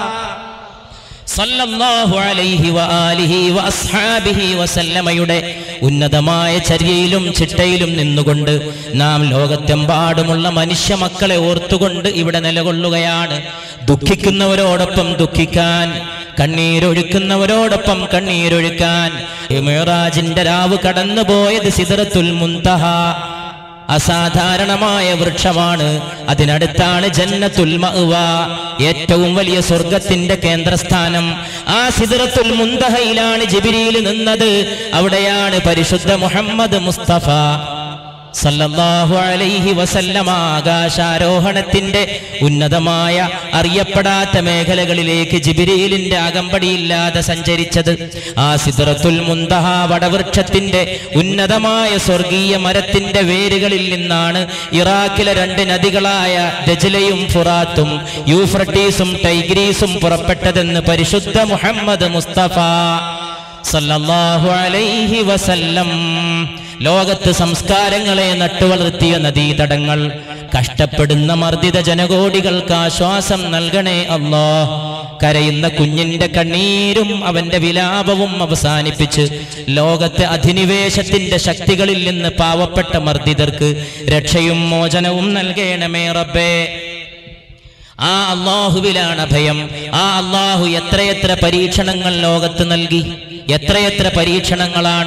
സല്ലല്ലാഹു അലൈഹി വആലിഹി വഅസ്ഹാബിഹി വസല്ലമയുടെ ഉന്നതമായ ചര്യയിലും ചിട്ടയിലും നിന്നുകൊണ്ട് നാം ലോകത്തെമ്പാടുമുള്ള മനുഷ്യ മക്കളെ ഓർത്തുകൊണ്ട് ഇവിടെ നിലകൊള്ളുകയാണ് ദുഃഖിക്കുന്നവരോടൊപ്പം ദുഃഖിക്കാൻ കണ്ണീരൊഴുക്കുന്നവരോടൊപ്പം കണ്ണീരൊഴുക്കാൻ മിറാജിന്റെ രാവ് കടന്നുപോയത് സിദറത്തുൽ മുന്തഹ അസാധാരണമായ വൃക്ഷമാണ് അതിനടുത്താണ് ജന്നത്തുൽ മഅ്വ ഏറ്റവും വലിയ സ്വർഗത്തിന്റെ കേന്ദ്രസ്ഥാനം ആ സിദറത്തുൽ മുന്തഹയിലാണ് ജിബിരിയിൽ നിന്നത് അവിടെയാണ് പരിശുദ്ധ മുഹമ്മദ് മുസ്തഫ സല്ലല്ലാഹു അലൈഹി വസല്ലമ ആകാശാരോഹണത്തിന്റെ ഉന്നതമായ അറിയപ്പെടാത്ത മേഖലകളിലേക്ക് ജിബിരിയിലിന്റെ അകമ്പടിയില്ലാതെ സഞ്ചരിച്ചത് ആ സിദ്റത്തുൽ മുന്തഹ വടവൃക്ഷത്തിന്റെ ഉന്നതമായ സ്വർഗീയ മരത്തിന്റെ വേരുകളിൽ നിന്നാണ് ഇറാഖിലെ രണ്ട് നദികളായ ദജലയും ഫുറാത്തും യൂഫ്രട്ടീസും ടൈഗ്രീസും പുറപ്പെട്ടതെന്ന് പരിശുദ്ധ മുഹമ്മദ് മുസ്തഫ സല്ലല്ലാഹു അലൈഹി വസല്ലം ലോകത്ത് സംസ്കാരങ്ങളെ നട്ടുവളർത്തിയ നദീതടങ്ങൾ കഷ്ടപ്പെടുന്ന മർദ്ദിത ജനകോടികൾക്ക് ആശ്വാസം നൽകണേ അല്ലോ കരയുന്ന കുഞ്ഞിന്റെ കണ്ണീരും അവന്റെ വിലാപവും അവസാനിപ്പിച്ച് ലോകത്തെ അധിനിവേശത്തിന്റെ ശക്തികളിൽ നിന്ന് പാവപ്പെട്ട മർദ്ദിതർക്ക് രക്ഷയും മോചനവും നൽകണമേ റബ്ബേ ആ അള്ളാഹുവിലാണ് ഭയം ആ അള്ളാഹു എത്രയെത്ര പരീക്ഷണങ്ങൾ ലോകത്ത് നൽകി എത്രയെത്ര പരീക്ഷണങ്ങളാണ്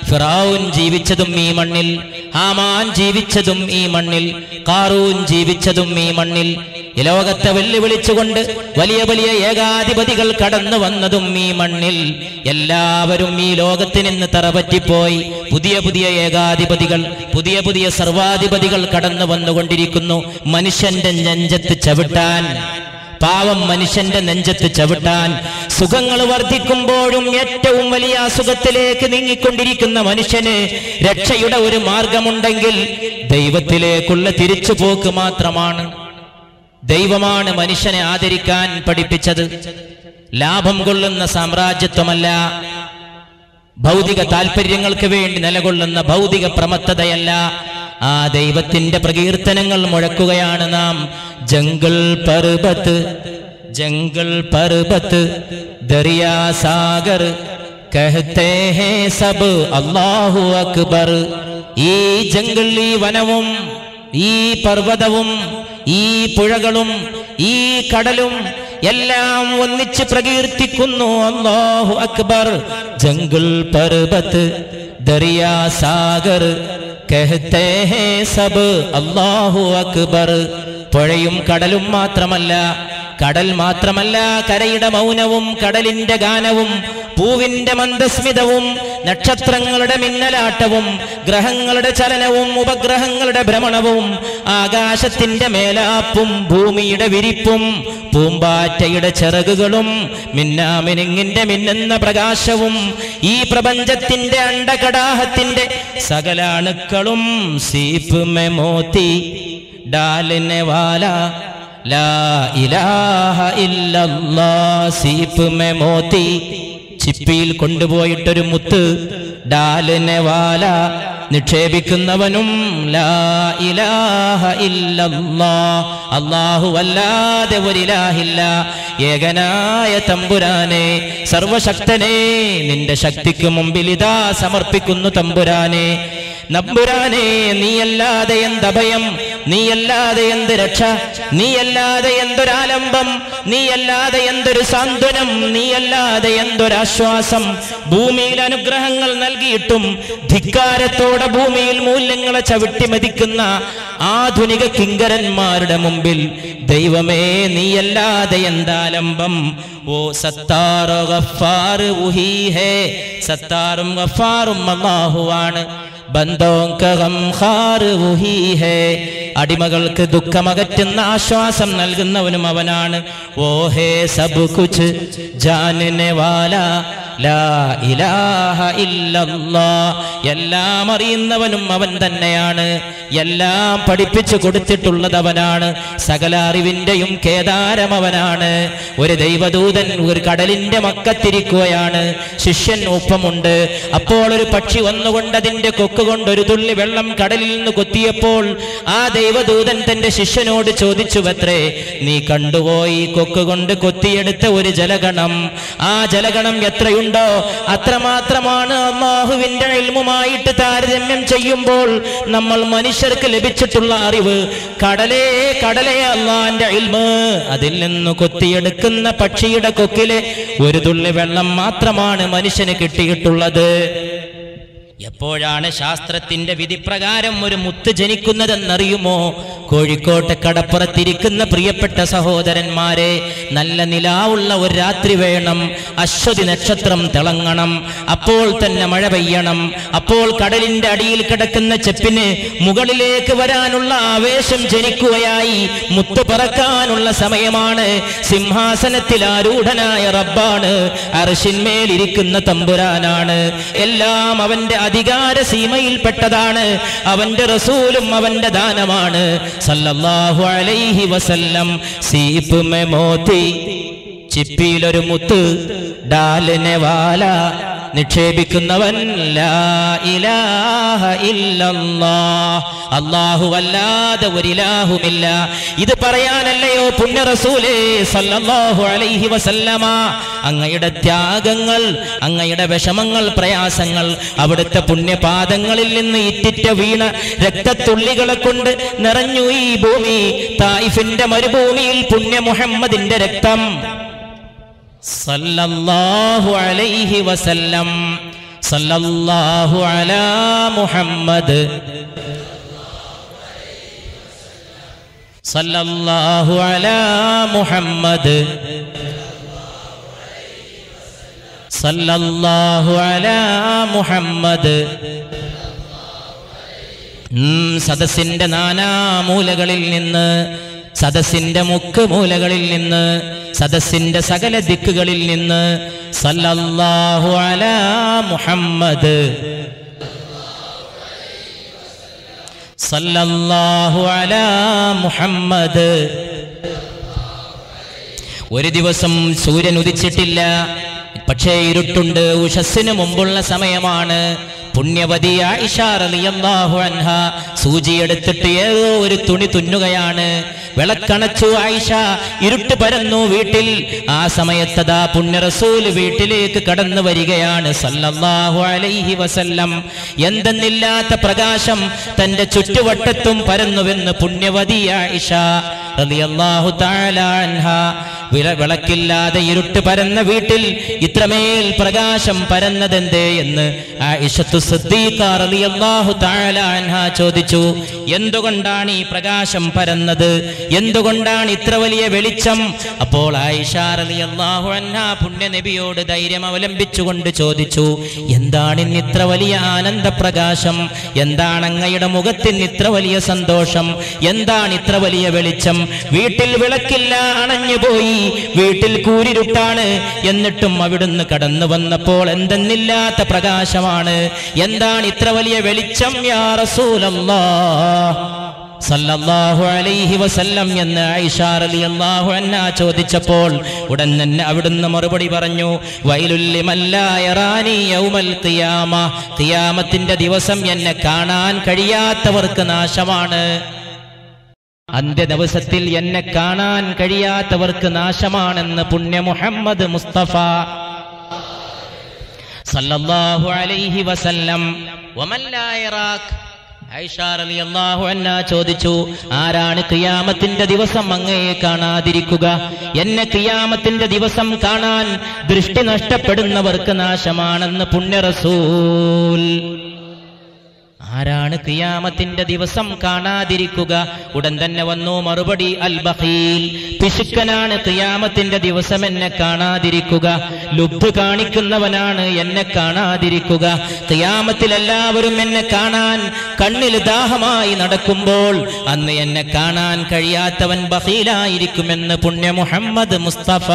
ഫിറാവുൻ ജീവിച്ചതും ഈ മണ്ണിൽ ഹാമാൻ ജീവിച്ചതും ഈ മണ്ണിൽ കാറൂൻ ജീവിച്ചതും ഈ മണ്ണിൽ ഈ ലോകത്തെ വെല്ലുവിളിച്ചുകൊണ്ട് വലിയ വലിയ ഏകാധിപതികൾ കടന്നു വന്നതും ഈ മണ്ണിൽ എല്ലാവരും ഈ ലോകത്തിൽ നിന്ന് തറപറ്റിപ്പോയി പുതിയ പുതിയ ഏകാധിപതികൾ പുതിയ പുതിയ സർവാധിപതികൾ കടന്നു വന്നുകൊണ്ടിരിക്കുന്നു മനുഷ്യന്റെ നെഞ്ചത്ത് ചവിട്ടാൻ പാവം മനുഷ്യന്റെ നെഞ്ചത്ത് ചവിട്ടാൻ സുഖങ്ങൾ വർദ്ധിക്കുമ്പോഴും ഏറ്റവും വലിയ അസുഖത്തിലേക്ക് നീങ്ങിക്കൊണ്ടിരിക്കുന്ന മനുഷ്യന് രക്ഷയുടെ ഒരു മാർഗമുണ്ടെങ്കിൽ ദൈവത്തിലേക്കുള്ള തിരിച്ചുപോക്ക് മാത്രമാണ് ദൈവമാണ് മനുഷ്യനെ ആദരിക്കാൻ പഠിപ്പിച്ചത് ലാഭം കൊള്ളുന്ന സാമ്രാജ്യത്വമല്ല ഭൗതിക താല്പര്യങ്ങൾക്ക് വേണ്ടി നിലകൊള്ളുന്ന ഭൗതിക പ്രമത്തതയല്ല ആ ദൈവത്തിന്റെ പ്രകീർത്തനങ്ങൾ മുഴക്കുകയാണ് നാം ജംഗിൾ പർബത്ത് ജംഗിൾ പർബത്ത് ദറിയാ സാഗർ കഹത്തെ ഹേ സബ് അല്ലാഹു അക്ബർ ഈ ജംഗിൾ ഈ വനവും ഈ പർവ്വതവും ഈ പുഴകളും ഈ കടലും എല്ലാം ഒന്നിച്ച് പ്രകീർത്തിക്കുന്നു അല്ലാഹു അക്ബർ ജംഗിൾ പർവ്വത്ത് ദറിയാ സാഗർ കഹത്തെ ഹേ സബ് അല്ലാഹു അക്ബർ പുഴയും കടലും മാത്രമല്ല കടൽ മാത്രമല്ല കരയുടെ മൗനവും കടലിന്റെ ഗാനവും പൂവിന്റെ മന്ദസ്മിതവും നക്ഷത്രങ്ങളുടെ മിന്നലാട്ടവും ഗ്രഹങ്ങളുടെ ചലനവും ഉപഗ്രഹങ്ങളുടെ ഭ്രമണവും ആകാശത്തിന്റെ മേലാപ്പും ഭൂമിയുടെ വിരിപ്പും പൂമ്പാറ്റയുടെ ചിറകുകളും മിന്നാമിനുങ്ങിന്റെ മിന്നുന്ന പ്രകാശവും ഈ പ്രപഞ്ചത്തിന്റെ അണ്ടകടാഹത്തിന്റെ സകല അണുക്കളും സീപ്പ് മെമോത്തി ഡാലിനെ വാല ലാ ഇലാഹ ഇല്ലല്ലാ സീപ്പ് മെ മോത്തി ചിപ്പിയിൽ കൊണ്ടുപോയിട്ടൊരു മുത്ത് ഡാലിനെ വാല നിക്ഷേപിക്കുന്നവനും ലാ ഇലാഹ ഇല്ലല്ലാ അല്ലാഹു അല്ലാതെ ഒരിലാഹില്ല ഏകനായ തമ്പുരാനെ സർവശക്തനെ നിന്റെ ശക്തിക്ക് മുമ്പിൽ ഇതാ സമർപ്പിക്കുന്നു തമ്പുരാനെ നമ്പുരാനെ നീയല്ലാതെ എന്തഭയം നീയല്ലാതെ എന്ത് രക്ഷ നീയല്ലാതെ എന്തൊരാലംബം നീയല്ലാതെ എന്തൊരു സാന്ത്വനം നീയല്ലാതെ എന്തൊരാശ്വാസം ഭൂമിയിൽ അനുഗ്രഹങ്ങൾ നൽകിയിട്ടും ധിക്കാരത്തോടെ ഭൂമിയിൽ മൂല്യങ്ങളെ ചവിട്ടി മതിക്കുന്ന ആധുനിക കിങ്കരന്മാരുടെ മുമ്പിൽ ദൈവമേ നീയല്ലാതെ എന്താലംബം ഓ സത്താറോ ഗഫാറ് ഉഹീ ഹേ സത്താറും ഗഫാറും അള്ളാഹുവാണ് അടിമകൾക്ക് ദുഃഖമകറ്റുന്ന ആശ്വാസം നൽകുന്നവനും അവനാണ് ഓ ഹേ സബ് കുച്ച് ജാനനെ വാല ലാ ഇലാഹ ഇല്ലല്ലാ എല്ലാം അറിയുന്നവനും അവൻ തന്നെയാണ് എല്ലാം പഠിപ്പിച്ചു കൊടുത്തിട്ടുള്ളത് അവനാണ് സകല അറിവിന്റെയും കേദാരം അവനാണ് ഒരു ദൈവദൂതൻ ഒരു കടലിന്റെ മക്കത്തിരിക്കുകയാണ് ശിഷ്യൻ ഒപ്പമുണ്ട് അപ്പോൾ ഒരു പക്ഷി വന്നുകൊണ്ട് അതിന്റെ കൊക്ക് കൊണ്ട് ഒരു തുള്ളി വെള്ളം കടലിൽ നിന്ന് കൊത്തിയപ്പോൾ ആ ദൈവദൂതൻ തന്റെ ശിഷ്യനോട് ചോദിച്ചുവത്രേ നീ കണ്ടുപോയി കൊക്ക് കൊണ്ട് കൊത്തിയെടുത്ത ഒരു ജലഗണം ആ ജലഗണം എത്രയുണ്ടോ അത്രമാത്രമാണ് അള്ളാഹുവിന്റെ ഇൽമുമായിട്ട് താരതമ്യം ചെയ്യുമ്പോൾ നമ്മൾ മനുഷ്യർക്ക് ലഭിച്ചിട്ടുള്ള അറിവ് കടലേ കടലേ അള്ളാന്റെ ഇൽമ് അതിൽ നിന്ന് കൊത്തിയെടുക്കുന്ന പക്ഷിയുടെ കൊക്കിലെ ഒരു തുള്ളി വെള്ളം മാത്രമാണ് മനുഷ്യന് കിട്ടിയിട്ടുള്ളത് എപ്പോഴാണ് ശാസ്ത്രത്തിന്റെ വിധിപ്രകാരം ഒരു മുത്ത് ജനിക്കുന്നതെന്നറിയുമോ കോഴിക്കോട്ടെ കടപ്പുറത്തിരിക്കുന്ന പ്രിയപ്പെട്ട സഹോദരന്മാരെ നല്ല നിലാവുള്ള ഒരു രാത്രി വേണം അശ്വതി നക്ഷത്രം തിളങ്ങണം അപ്പോൾ തന്നെ മഴ പെയ്യണം അപ്പോൾ കടലിന്റെ അടിയിൽ കിടക്കുന്ന ചെപ്പിന് മുകളിലേക്ക് വരാനുള്ള ആവേശം ജനിക്കുകയായി മുത്ത് പറക്കാനുള്ള സമയമാണ് സിംഹാസനത്തിൽ ആരൂഢനായ റബ്ബാണ് അർഷിന്മേലിരിക്കുന്ന തമ്പുരാനാണ് എല്ലാം അവന്റെ അധികാര സീമയിൽപ്പെട്ടതാണ് അവന്റെ റസൂലും അവന്റെ ദാനമാണ് സല്ലല്ലാഹു അലൈഹി വസല്ലം സീപ്പ് മെ മോത്തി ചിപ്പിയിലൊരു മുത്ത് ഡാലിനെ വാല നിക്ഷേപിക്കുന്നവൻ ലാ ഇലാഹ ഇല്ലല്ലാ അല്ലാഹു അല്ലാതെ ഒരിലാഹുമില്ല ഇത് പറയാനല്ലയോ പുണ്യ റസൂലേ സല്ലല്ലാഹു അലൈഹി വസല്ലമ അങ്ങയുടെ ത്യാഗങ്ങൾ അങ്ങയുടെ വിഷമങ്ങൾ പ്രയാസങ്ങൾ അവിടുത്തെ പുണ്യപാദങ്ങളിൽ നിന്ന് ഇറ്റിറ്റ വീണ രക്തത്തുള്ളികളെ കൊണ്ട് നിറഞ്ഞു ഈ ഭൂമി തായിഫിന്റെ മരുഭൂമിയിൽ പുണ്യ മുഹമ്മദിന്റെ രക്തം സല്ലല്ലാഹു അലൈഹി വസല്ലം സല്ലല്ലാഹു അലാ മുഹമ്മദ് സല്ലല്ലാഹു അലാ മുഹമ്മദ് സല്ലല്ലാഹു അലാ മുഹമ്മദ് ഉം, സദസ്സിന്റെ നാനാമൂലകളിൽ നിന്ന് സദസ്സിന്റെ മുക്ക് മൂലകളിൽ നിന്ന് സദസ്സിന്റെ സകല ദിക്കുകളിൽ നിന്ന് സല്ലല്ലാഹു അലാ മുഹമ്മദ് സല്ലല്ലാഹു അലാ മുഹമ്മദ് ഒരു ദിവസം സൂര്യൻ ഉദിച്ചിട്ടില്ല പക്ഷേ ഇരുട്ടുണ്ട് ഉഷസ്സിന് മുമ്പുള്ള സമയമാണ് പുണ്യവതി ആയിഷ റളിയല്ലാഹു അൻഹ സൂചിയെടുത്തിട്ട് ഏതോ ഒരു തുണി തുന്നുകയാണ് വിളക്കണച്ചു ആയിഷ ഇരുട്ട് പരന്നു വീട്ടിൽ ആ സമയത്തതാ പുണ്യ റസൂൽ വീട്ടിലേക്ക് കടന്നു വരികയാണ് സല്ലല്ലാഹു അലൈഹി വസല്ലം എന്തെന്നില്ലാത്ത പ്രകാശം തന്റെ ചുറ്റുവട്ടത്തും പരന്നുവെന്ന് പുണ്യവതി ആയിഷ റളിയല്ലാഹു തആല അൻഹ വിള വിളക്കില്ലാതെ ഇരുട്ട് പരന്ന വീട്ടിൽ ഇത്രമേൽ പ്രകാശം പരന്നതെന്തേ എന്ന് ആയിഷത്തു സിദ്ദീഖ റളിയല്ലാഹു തആല അൻഹ ചോദിച്ചു എന്തുകൊണ്ടാണ് ഈ പ്രകാശം പരന്നത് എന്തുകൊണ്ടാണ് ഇത്ര വലിയ വെളിച്ചം അപ്പോൾ ആയിഷ റളിയല്ലാഹു അൻഹ പുണ്യ നബിയോട് ധൈര്യം അവലംബിച്ചുകൊണ്ട് ചോദിച്ചു എന്താണ് ഇന്ന് ഇത്ര വലിയ ആനന്ദ പ്രകാശം എന്താണ് അങ്ങയുടെ മുഖത്തിന് ഇത്ര വലിയ സന്തോഷം എന്താണ് ഇത്ര വലിയ വെളിച്ചം വീട്ടിൽ വിളക്കില്ല അണഞ്ഞുപോയി വീട്ടിൽ കൂരിരുട്ടാണ് എന്നിട്ടും അവിടുന്ന് കടന്നു വന്നപ്പോൾ എന്തെന്നില്ലാത്ത പ്രകാശമാണ് എന്താണ് ഇത്ര വലിയ വെളിച്ചം യാ റസൂലല്ലാ സല്ലല്ലാഹു അലൈഹി വസല്ലം എന്ന് ആയിഷ റളിയല്ലാഹു അൻഹ ചോദിച്ചപ്പോൾ ഉടൻ തന്നെ അവിടുന്ന് മറുപടി പറഞ്ഞു വൈലുല്ലി മല്ലായറാനി യൗമൽ ഖിയാമ ഖിയാമത്തിന്റെ ദിവസം എന്നെ കാണാൻ കഴിയാത്തവർക്ക് നാശമാണ് അന്ത്യ ദിവസത്തിൽ എന്നെ കാണാൻ കഴിയാത്തവർക്ക് നാശമാണെന്ന് പുണ്യ മുഹമ്മദ് മുസ്തഫ സല്ലല്ലാഹു അലൈഹി വസല്ലം വമൻ ലാ യറാക് ആയിഷ റളിയല്ലാഹു അൻഹ ചോദിച്ചു ആരാണ് ഖിയാമത്തിന്റെ ദിവസം അങ്ങയെ കാണാതിരിക്കുക എന്നെ ഖിയാമത്തിന്റെ ദിവസം കാണാൻ ദൃഷ്ടി നഷ്ടപ്പെടുന്നവർക്ക് നാശമാണെന്ന് പുണ്യ റസൂൽ ആരാണ് ഖിയാമത്തിന്റെ ദിവസം കാണാതിരിക്കുക ഉടൻ തന്നെ വന്നു മറുപടി അൽ ബഖീൽ പിശുക്കനാണ് ഖിയാമത്തിന്റെ ദിവസം എന്നെ കാണാതിരിക്കുക ലുബ്ധ് കാണിക്കുന്നവനാണ് എന്നെ കാണാതിരിക്കുക ഖിയാമത്തിൽ എല്ലാവരും എന്നെ കാണാൻ കണ്ണിൽ ദാഹമായി നടക്കുമ്പോൾ അന്ന് എന്നെ കാണാൻ കഴിയാത്തവൻ ബഖീലായിരിക്കുമെന്ന് പുണ്യ മുഹമ്മദ് മുസ്തഫ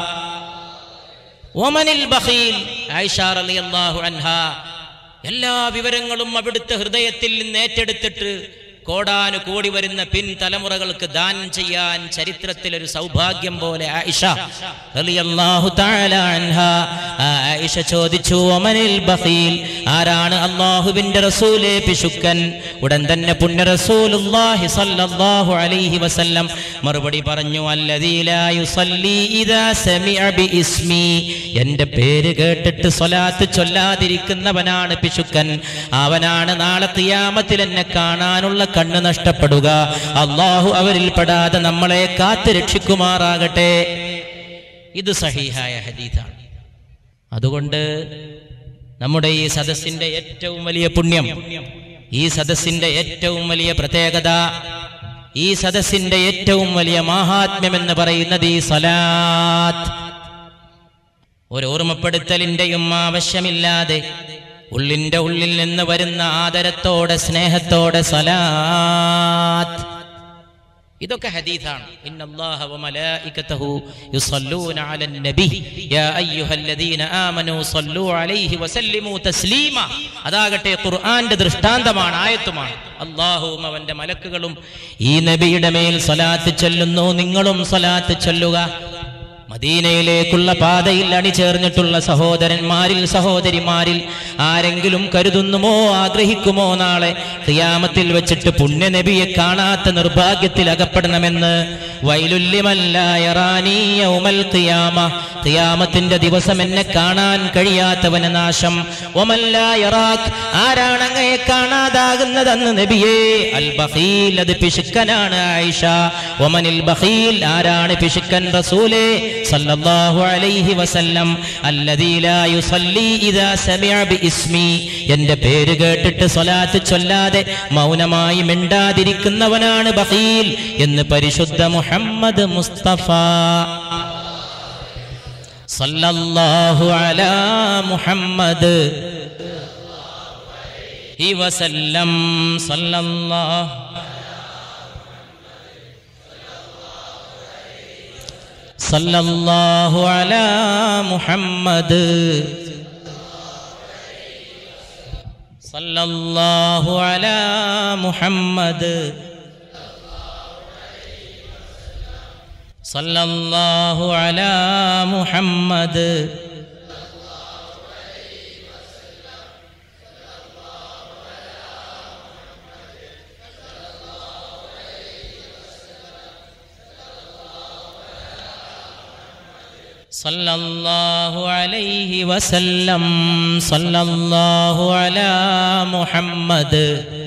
ഒമനിൽ ബഖീൽ ആയിഷ റളിയല്ലാഹു അൻഹ എല്ലാ വിവരങ്ങളും അവിടുത്തെ ഹൃദയത്തിൽ നിന്ന് ഏറ്റെടുത്തിട്ട് കോടാനു കോടി വരുന്ന പിൻ തലമുറകൾക്ക് ദാനം ചെയ്യാൻ ചരിത്രത്തിൽ ഒരു സൗഭാഗ്യം പോലെ ആയിഷ റളിയല്ലാഹു തആല അൻഹ ആ ആയിഷ ചോദിച്ചു ഒമനിൽ ബഖീൽ ആരാണ് അള്ളാഹുവിന്റെ റസൂലേ പിശുക്കൻ ഉടൻ തന്നെ പുണ്യ റസൂലുള്ളാഹി സ്വല്ലല്ലാഹു അലൈഹി വസല്ലം മറുപടി പറഞ്ഞു അല്ലദീ ലാ യുസല്ലി ഇദാ സമിഅ ബിഇസ്മി എന്റെ പേര് കേട്ടിട്ട് സ്വലാത്ത് ചൊല്ലാതിരിക്കുന്നവനാണ് പിശുക്കൻ അവനാണ് നാളെ ഖിയാമത്തിൽ എന്നെ കാണാനുള്ള കണ്ണ് നഷ്ടപ്പെടുക അള്ളാഹു അവരിൽ പെടാതെ നമ്മളെ കാത്ത് രക്ഷിക്കുമാറാകട്ടെ ഇത് സഹീഹായ ഹദീഥാണ് അതുകൊണ്ട് നമ്മുടെ ഈ സദസ്സിന്റെ ഏറ്റവും വലിയ പുണ്യം ഈ സദസ്സിന്റെ ഏറ്റവും വലിയ പ്രത്യേകത ഈ സദസ്സിന്റെ ഏറ്റവും വലിയ മാഹാത്മ്യം എന്ന് പറയുന്നത് ഈ സലാത്ത് ഒരു ഓർമ്മപ്പെടുത്തലിന്റെയും ആവശ്യമില്ലാതെ ഉള്ളിന്റെ ഉള്ളിൽ നിന്ന് വരുന്ന ആദരത്തോടെ സ്നേഹത്തോടെ സലാത്ത് ഇതൊക്കെ ഹദീഥാണ് ഇന്നല്ലാഹ വമലായികതഹു യുസല്ലൂന അലൻ നബി യാ അയ്യുഹല്ലദീന ആമനൂ സല്ലൂ അലൈഹി വസല്ലിമൂ തസ്ലീമ അതാകട്ടെ ഖുർആന്റെ ദൃഷ്ടാന്തമാണ് ആയത്തുമാണ് അല്ലാഹുവും അവന്റെ മലക്കുകളും ഈ നബിയുടെ മേൽ സ്വലാത്ത് ചൊല്ലുന്നു നിങ്ങളും സ്വലാത്ത് ചൊല്ലുക മദീനയിലേക്കുള്ള പാതയിൽ അണിചേർന്നിട്ടുള്ള സഹോദരന്മാരിൽ സഹോദരിമാരിൽ ആരെങ്കിലും കരുതുന്നുമോ ആഗ്രഹിക്കുമോ നാളെ ഖിയാമത്തിൽ വെച്ചിട്ട് പുണ്യ നബിയെ കാണാത്ത നിർഭാഗ്യത്തിൽ അകപ്പെടണമെന്ന് വൈലുല്യമല്ലയറാനീയൗമൽ ഖിയാമ ഖിയാമത്തിന്റെ ദിവസം എന്നെ കാണാൻ കഴിയാത്തവന് നാശം ഒമല്ലായറാഖ് ആരാണ് അങ്ങയെ കാണാതാകുന്നതെന്ന് നബിയേ അൽ ബഖീൽ അത് പിശുക്കനാണ് ആയിഷ ഒമനിൽ ബഖീൽ ആരാണ് പിശുക്കൻ റസൂലേ സല്ലല്ലാഹു അലൈഹി വസല്ലം അല്ലദീ ലാ യുസല്ലി ഇദാ സമിഅ ബിഇസ്മി എന്റെ പേര് കേട്ടിട്ട് സ്വലാത്ത് ചൊല്ലാതെ മൗനമായി മിണ്ടാതിരിക്കുന്നവനാണ് ബഖീൽ എന്ന് പരിശുദ്ധ മുഹമ്മദ് മുസ്തഫ സല്ലല്ലാഹു അലാ മുഹമ്മദ് ഈ വസല്ലം സല്ലല്ലാഹു സല്ലല്ലാഹു അലാ മുഹമ്മദ് സല്ലല്ലാഹു അലാ മുഹമ്മദ് സല്ലല്ലാഹു അലാ മുഹമ്മദ് സല്ലല്ലാഹു അലൈഹി വസല്ലം സല്ലല്ലാഹു അലാ മുഹമ്മദ്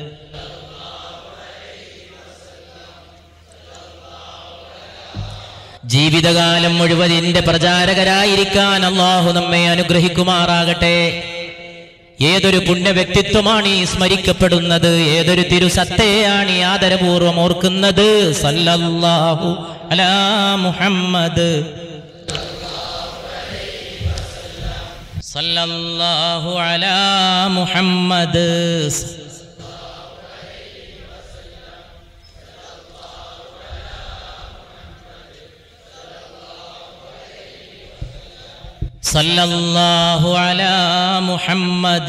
ജീവിതകാലം മുഴുവൻ ഇതിന്റെ പ്രചാരകരായിരിക്കാൻ അള്ളാഹു നമ്മെ അനുഗ്രഹിക്കുമാറാകട്ടെ ഏതൊരു പുണ്യ വ്യക്തിത്വമാണ് ഈ സ്മരിക്കപ്പെടുന്നത് ഏതൊരു തിരുസത്തയാണ് ഈ ആദരപൂർവം ഓർക്കുന്നത് സല്ലല്ലാഹു അലാ മുഹമ്മദ് സല്ലല്ലാഹു അലാ മുഹമ്മദ് सल्लल्लाहु अला मुहम्मद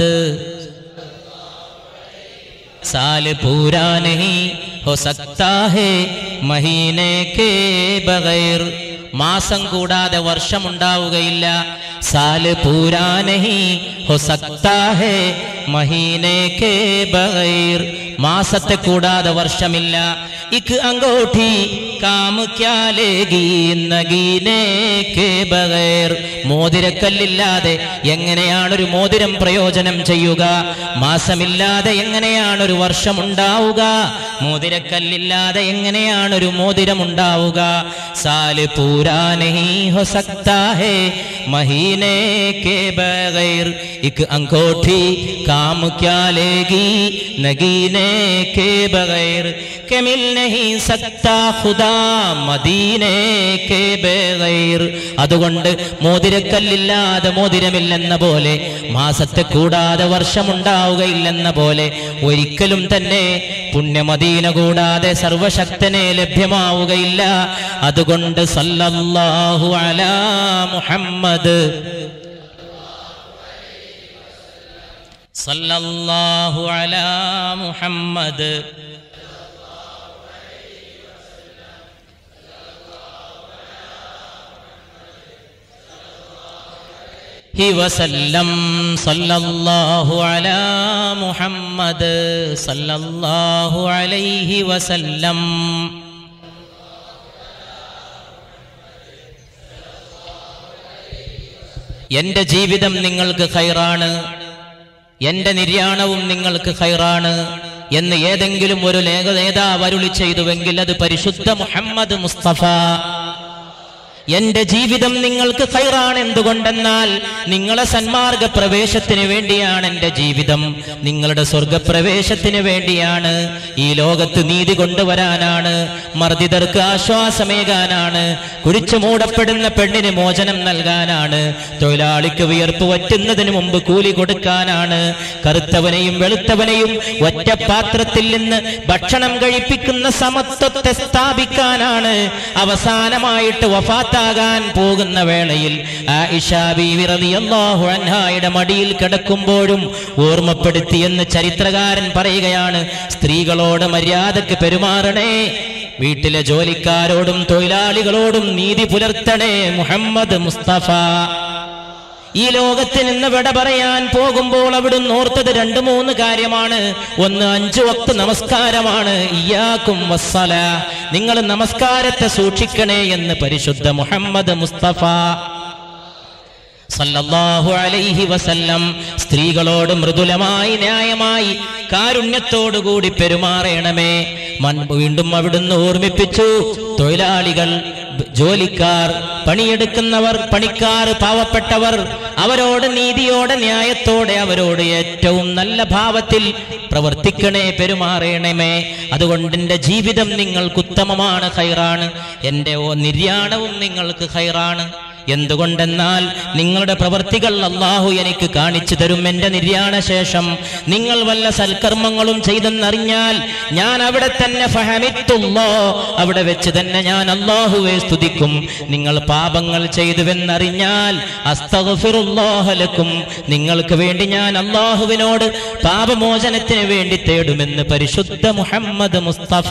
साल पूरा नहीं हो सकता है महीने के बगैर മാസം കൂടാതെ വർഷമുണ്ടാവുകയില്ല സാല് പൂരാ നഹി ഹോ സക്താ ഹേ മഹീനെ കേ ബഗൈർ മാസത്തെ കൂടാതെ വർഷമില്ല ഇക്ക് അങ്കോഠി കാമ ക്യാ ലേഗി നഗീനെ കേ ബഗൈർ മോതിരക്കല്ലില്ലാതെ എങ്ങനെയാണ് ഒരു മോതിരം പ്രയോജനം ചെയ്യുക മാസമില്ലാതെ എങ്ങനെയാണ് ഒരു വർഷം ഉണ്ടാവുക മോതിരക്കല്ലില്ലാതെ എങ്ങനെയാണ് ഒരു മോതിരം ഉണ്ടാവുക സാല് പൂരാ നഹി ഹോ സക്താ ഹേ മഹീനെ കേ ബഗൈർ ഇക്ക് അങ്കോഠി കാമ ക്യാ ലേഗി നഗീനെ കേ ബഗൈർ के मिल नहीं सकता खुदा മദീനെ കേ ബഗൈർ അതുകൊണ്ട് മോതിരക്കല്ലില്ലാതെ മോതിരമില്ലെന്ന പോലെ മാസത്തെ കൂടാതെ വർഷമുണ്ടാവുകയില്ലെന്ന പോലെ ഒരിക്കലും തന്നെ പുണ്യമദീന കൂടാതെ സർവശക്തനെ ലഭ്യമാവുകയില്ല അതുകൊണ്ട് സല്ലല്ലാഹു അലാ മുഹമ്മദ് സല്ലല്ലാഹു അലാ മുഹമ്മദ് വസല്ലം സല്ലല്ലാഹു അലാ മുഹമ്മദ് സല്ലല്ലാഹു അലൈഹി വസല്ലം എന്റെ ജീവിതം നിങ്ങൾക്ക് ഖൈറാണ് എന്റെ നിര്യാണവും നിങ്ങൾക്ക് ഖൈറാണ് എന്ന് ഏതെങ്കിലും ഒരു ലേഖ നേതാവ് അരുളി ചെയ്തുവെങ്കിൽ അത് പരിശുദ്ധ മുഹമ്മദ് മുസ്തഫ എന്റെ ജീവിതം നിങ്ങൾക്ക് ഖൈറാണ് എന്തുകൊണ്ടെന്നാൽ നിങ്ങളെ സന്മാർഗ പ്രവേശത്തിന് വേണ്ടിയാണ് എന്റെ ജീവിതം നിങ്ങളുടെ സ്വർഗപ്രവേശത്തിന് വേണ്ടിയാണ് ഈ ലോകത്ത് നീതി കൊണ്ടുവരാനാണ് മർദ്ദിതർക്ക് ആശ്വാസമേകാനാണ് കുഴിച്ചു മൂടപ്പെടുന്ന പെണ്ണിന് മോചനം നൽകാനാണ് തൊഴിലാളിക്ക് വിയർപ്പ് വറ്റുന്നതിന് മുമ്പ് കൂലി കൊടുക്കാനാണ് കറുത്തവനെയും വെളുത്തവനെയും ഒറ്റ പാത്രത്തിൽ നിന്ന് ഭക്ഷണം കഴിപ്പിക്കുന്ന സമത്വത്തെ സ്ഥാപിക്കാനാണ് അവസാനമായിട്ട് വഫാത്താകാൻ പോകുന്ന വേളയിൽ ആയിഷ ബീവി റളിയല്ലാഹു അൻഹായുടെ മടിയിൽ കിടക്കുമ്പോഴും ഓർമ്മപ്പെടുത്തിയെന്ന് ചരിത്രകാരൻ പറയുകയാണ് സ്ത്രീകളോട് മര്യാദക്ക് പെരുമാറണേ വീട്ടിലെ ജോലിക്കാരോടും തൊഴിലാളികളോടും നീതി പുലർത്തണേ മുഹമ്മദ് മുസ്തഫ ഈ ലോകത്ത് നിന്ന് വിട പറയാൻ പോകുമ്പോൾ അവിടുന്ന് ഓർത്തത് രണ്ട് മൂന്ന് കാര്യമാണ് ഒന്ന് അഞ്ചു വക്ത് നമസ്കാരമാണ് ഇയാക്കും വസ്സല നിങ്ങൾ നമസ്കാരത്തെ സൂക്ഷിക്കണേ എന്ന് പരിശുദ്ധ മുഹമ്മദ് മുസ്തഫ സല്ലല്ലാഹു അലൈഹി വസല്ലം സ്ത്രീകളോട് മൃദുലമായി ന്യായമായി കാരുണ്യത്തോടുകൂടി പെരുമാറണമേ മൻ വീണ്ടും അവിടുന്ന് ഓർമ്മിപ്പിച്ചു തൊഴിലാളികൾ ജോലിക്കാർ പണിയെടുക്കുന്നവർ പണിക്കാർ പാവപ്പെട്ടവർ അവരോട് നീതിയോടെ ന്യായത്തോടെ അവരോട് ഏറ്റവും നല്ല ഭാവത്തിൽ പ്രവർത്തിക്കണേ പെരുമാറണമേ അതുകൊണ്ട് എൻ്റെ ജീവിതം നിങ്ങൾക്ക് ഉത്തമമാണ് ഹൈറാണ് എൻ്റെ ഓ നിര്യാണവും നിങ്ങൾക്ക് ഹൈറാണ് എന്തുകൊണ്ടെന്നാൽ നിങ്ങളുടെ പ്രവർത്തികൾ അള്ളാഹു എനിക്ക് കാണിച്ചു തരും എൻ്റെ നിര്യാണ ശേഷം നിങ്ങൾ വല്ല സൽക്കർമ്മങ്ങളും ചെയ്തെന്നറിഞ്ഞാൽ ഞാൻ അവിടെ തന്നെ ഫഹമിത്തുള്ളോ അവിടെ വെച്ച് തന്നെ ഞാൻ അള്ളാഹുവെ സ്തുതിക്കും നിങ്ങൾ പാപങ്ങൾ ചെയ്തുവെന്നറിഞ്ഞാൽ അസ്തഗഫിറുല്ലാഹലക്കും നിങ്ങൾക്ക് വേണ്ടി ഞാൻ അള്ളാഹുവിനോട് പാപമോചനത്തിന് വേണ്ടി തേടുമെന്ന് പരിശുദ്ധ മുഹമ്മദ് മുസ്തഫ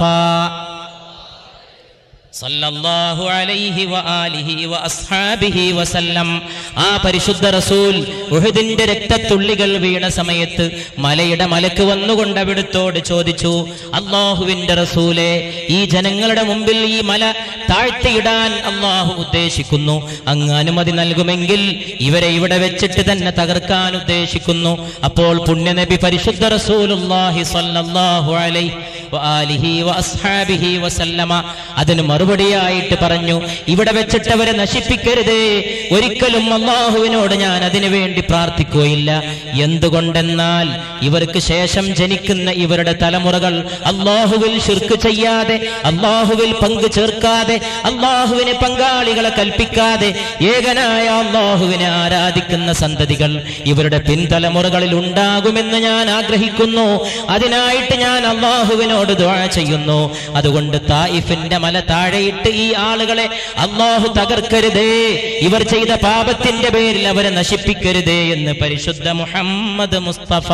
സല്ലല്ലാഹു അലൈഹി വആലിഹി വഅസ്ഹാബിഹി വസല്ലം ആ പരിശുദ്ധ റസൂൽ ഉഹദിന്റെ രക്തത്തുള്ളികൾ വീണ സമയത്ത് മലയുടെ മലക്ക് വന്നുകൊണ്ട് അവിടുത്തോട് ചോദിച്ചു അള്ളാഹുവിന്റെ റസൂലെ ഈ ജനങ്ങളുടെ മുമ്പിൽ ഈ മല താഴ്ത്തിയിടാൻ അള്ളാഹു ഉദ്ദേശിക്കുന്നു അങ്ങ് അനുമതി നൽകുമെങ്കിൽ ഇവരെ ഇവിടെ വെച്ചിട്ട് തന്നെ തകർക്കാൻ ഉദ്ദേശിക്കുന്നു അപ്പോൾ പുണ്യനബി പരിശുദ്ധ റസൂലുള്ളാഹി സ്വല്ലല്ലാഹു അലൈഹി വആലിഹി വഅസ്ഹാബിഹി വസല്ലമ അതിന് മറുപടിയായിട്ട് പറഞ്ഞു ഇവിടെ വെച്ചിട്ട് അവരെ നശിപ്പിക്കരുതേ ഒരിക്കലും അള്ളാഹുവിനോട് ഞാൻ അതിനു വേണ്ടി പ്രാർത്ഥിക്കുകയില്ല എന്തുകൊണ്ടെന്നാൽ ഇവർക്ക് ശേഷം ജനിക്കുന്ന ഇവരുടെ തലമുറകൾ അള്ളാഹുവിൽ ശിർക്ക് ചെയ്യാതെ അള്ളാഹുവിൽ പങ്കു ചേർക്കാതെ അള്ളാഹുവിന് പങ്കാളികളെ കൽപ്പിക്കാതെ ഏകനായ അള്ളാഹുവിനെ ആരാധിക്കുന്ന സന്തതികൾ ഇവരുടെ പിൻതലമുറകളിൽ ഉണ്ടാകുമെന്ന് ഞാൻ ആഗ്രഹിക്കുന്നു അതിനായിട്ട് ഞാൻ അള്ളാഹുവിനോട് ദുആ ചെയ്യുന്നു അതുകൊണ്ട് തായിഫിന്റെ മല താഴെയിട്ട് ഈ ആളുകളെ അള്ളാഹു തകർക്കരുതേ ഇവർ ചെയ്ത പാപത്തിന്റെ പേരിൽ അവരെ നശിപ്പിക്കരുതേ എന്ന് പരിശുദ്ധ മുഹമ്മദ് മുസ്തഫ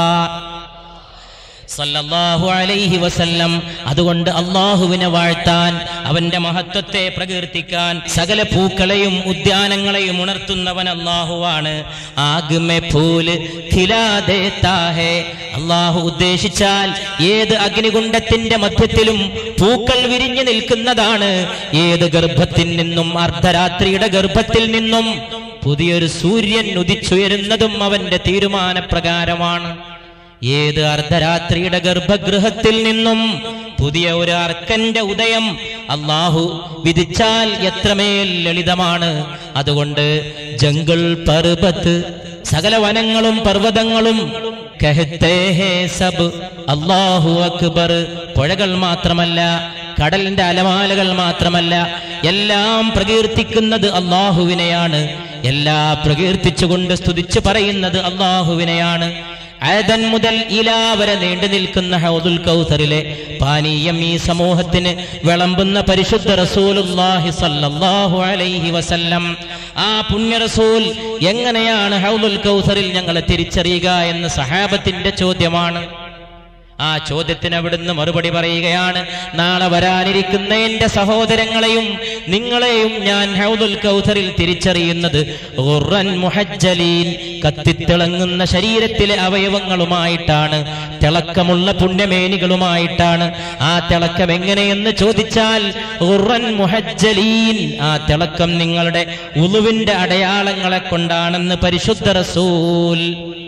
സല്ലല്ലാഹു അലൈഹി വസല്ലം അതുകൊണ്ട് അള്ളാഹുവിനെ വാഴ്ത്താൻ അവന്റെ മഹത്വത്തെ പ്രകീർത്തിക്കാൻ സകല പൂക്കളെയും ഉദ്യാനങ്ങളെയും ഉണർത്തുന്നവൻ അള്ളാഹുവാണ് ആഗ്മെ ഫൂല് ഖിലാ ദേത്താ ഹേ അള്ളാഹു ഉദ്ദേശിച്ചാൽ ഏത് അഗ്നികുണ്ഡത്തിന്റെ മധ്യത്തിലും പൂക്കൾ വിരിഞ്ഞു നിൽക്കുന്നതാണ് ഏത് ഗർഭത്തിൽ നിന്നും അർദ്ധരാത്രിയുടെ ഗർഭത്തിൽ നിന്നും പുതിയൊരു സൂര്യൻ ഉദിച്ചുയരുന്നതും അവന്റെ തീരുമാനപ്രകാരമാണ് ഏത് അർദ്ധരാത്രിയുടെ ഗർഭഗൃഹത്തിൽ നിന്നും പുതിയ ഒരു അർക്കന്റെ ഉദയം അള്ളാഹു വിധിച്ചാൽ എത്രമേൽ ലളിതമാണ് അതുകൊണ്ട് ജംഗിൾ പർവത്ത് സകല വനങ്ങളും പർവ്വതങ്ങളും കഹത്തെ ഹേ സബ് അള്ളാഹു അക്ബർ പുഴകൾ മാത്രമല്ല കടലിന്റെ അലമാലകൾ മാത്രമല്ല എല്ലാം പ്രകീർത്തിക്കുന്നത് അള്ളാഹുവിനെയാണ് എല്ലാ പ്രകീർത്തിച്ചുകൊണ്ട് സ്തുതിച്ചു പറയുന്നത് അള്ളാഹുവിനെയാണ് ആദൻ മുതൽ ഇലാ വരെ നീണ്ടു നിൽക്കുന്ന ഹൗദുൽ കൗസറിലെ പാനീയം ഈ സമൂഹത്തിന് വിളമ്പുന്ന പരിശുദ്ധ റസൂലുള്ളാഹി സ്വല്ലല്ലാഹു അലൈഹി വസല്ലം ആ പുണ്യ റസൂൽ എങ്ങനെയാണ് ഹൗദുൽ കൗസറിൽ ഞങ്ങളെ തിരിച്ചറിയുക എന്ന സഹാബത്തിന്റെ ചോദ്യമാണ് ആ ചോദ്യത്തിന് അവിടുന്ന് മറുപടി പറയുകയാണ് നാളെ വരാനിരിക്കുന്ന എന്റെ സഹോദരങ്ങളെയും നിങ്ങളെയും ഞാൻ ഹൗദുൽ കൗസറിൽ തിരിച്ചറിയുന്നത് ഖുർറൻ മുഹജ്ജലീൻ കത്തിത്തിളങ്ങുന്ന ശരീരത്തിലെ അവയവങ്ങളുമായിട്ടാണ് തിളക്കമുള്ള പുണ്യമേനികളുമായിട്ടാണ് ആ തിളക്കം എങ്ങനെയെന്ന് ചോദിച്ചാൽ ഖുർറൻ മുഹജ്ജലീൻ ആ തിളക്കം നിങ്ങളുടെ ഉളുവിന്റെ അടയാളങ്ങളെ കൊണ്ടാണെന്ന് പരിശുദ്ധ റസൂൽ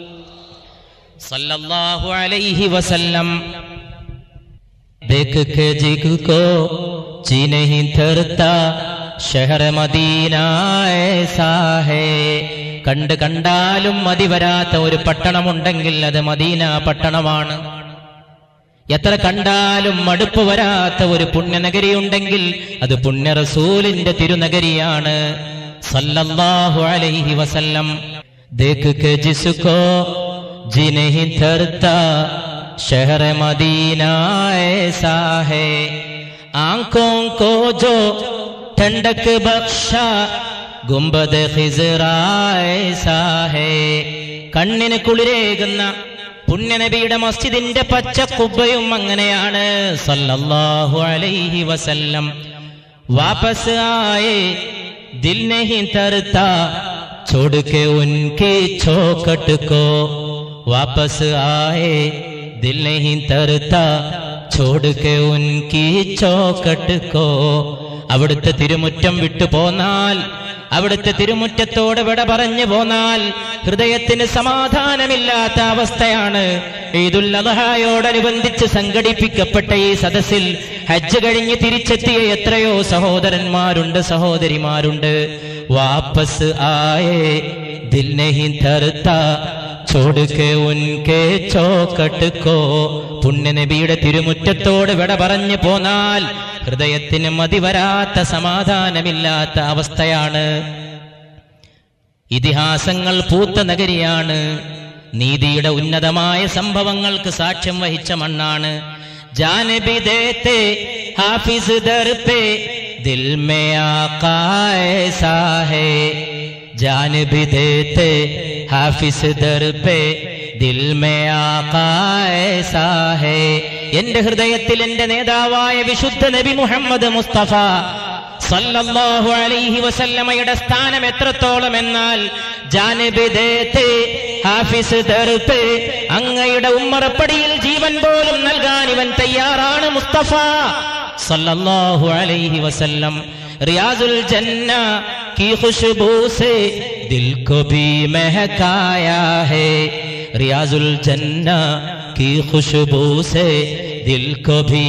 सल्लल्लाहु अलैहि वसल्लम देख के जिग को जी नहीं धरता शहर മദീന ऐसा है കണ്ട് കണ്ടാലും മതി വരാത്ത ഒരു പട്ടണമുണ്ടെങ്കിൽ അത് മദീന പട്ടണമാണ് എത്ര കണ്ടാലും മടുപ്പ് വരാത്ത ഒരു പുണ്യനഗരി ഉണ്ടെങ്കിൽ അത് പുണ്യ റസൂലിന്റെ തിരുനഗരിയാണ് സല്ലല്ലാഹു അലൈഹി വസല്ലം ദേഖ് കെ ജിസ്കോ जी नहीं धरता शहर मदीना ऐसा है आंखों को जो ठंडक बख्शा गुंबद खिजरा ऐसा है കണ്ണിന് കുളിരേകുന്ന പുണ്യനബിയുടെ മസ്ജിദിന്റെ പച്ച കുബ്ബയും അങ്ങനെയാണ് സല്ലല്ലാഹു അലൈഹി വസല്ലം വാപസ് ആയേ ദിൽ നഹി തരത്താ छोड़ के उनकी चौकट को वापस आए दिल नहीं तरता छोड़ के उनकी चौकट को അവിടുത്തെ തിരുമുറ്റം വിട്ടു പോന്നാൽ അവിടുത്തെ തിരുമുറ്റത്തോട് വിട പറഞ്ഞു പോന്നാൽ ഹൃദയത്തിന് സമാധാനമില്ലാത്ത അവസ്ഥയാണ് ഈദുൽ അദ്ഹായോടനുബന്ധിച്ച് സംഘടിപ്പിക്കപ്പെട്ട ഈ സദസ്സിൽ ഹജ്ജ് കഴിഞ്ഞ് തിരിച്ചെത്തിയ എത്രയോ സഹോദരന്മാരുണ്ട് സഹോദരിമാരുണ്ട് വാപ്പസ് ആയേ ദിൽ നഹി ധർത്താ ചോട് കെ ഉൻകെ ചോക്കട്ട് കോ പുണ്യനബിയുടെ തിരുമുറ്റത്തോട് വിട പറഞ്ഞു പോന്നാൽ ഹൃദയത്തിന് മതിവരാത്ത സമാധാനമില്ലാത്ത അവസ്ഥയാണ് ഇതിഹാസങ്ങൾ പൂത്ത നഗരിയാണ് നീതിയുടെ ഉന്നതമായ സംഭവങ്ങൾക്ക് സാക്ഷ്യം വഹിച്ച മണ്ണാണ് ജാനബി ദേത്തെ ഹാഫിസ് ദർ പേ ദിൽ മേ ആകായ സാഹേ ജാനബി ദേത്തെ ഹാഫിസ് ദർ പേ ദിൽ മേ ആകായ സാഹേ എന്റെ ഹൃദയത്തിൽ എന്റെ നേതാവായ വിശുദ്ധ നബി മുഹമ്മദ് മുസ്തഫ സല്ലല്ലാഹു അലൈഹി വസല്ലമയുടെ സ്ഥാനം എത്രത്തോളം എന്നാൽ ജാനിബ് ദേത്തെ ഹാഫിസ് ദർത്ത് അങ്ങയുടെ ഉമ്മറപ്പടിയിൽ ജീവൻ പോലും നൽകാൻ ഇവൻ തയ്യാറാണ് മുസ്തഫ സല്ലല്ലാഹു അലൈഹി വസല്ലം റിയാസുൽ ജന്ന की खुशबू से दिल को भी महकाया है रियाजुल जन्ना की खुशबू से दिल को भी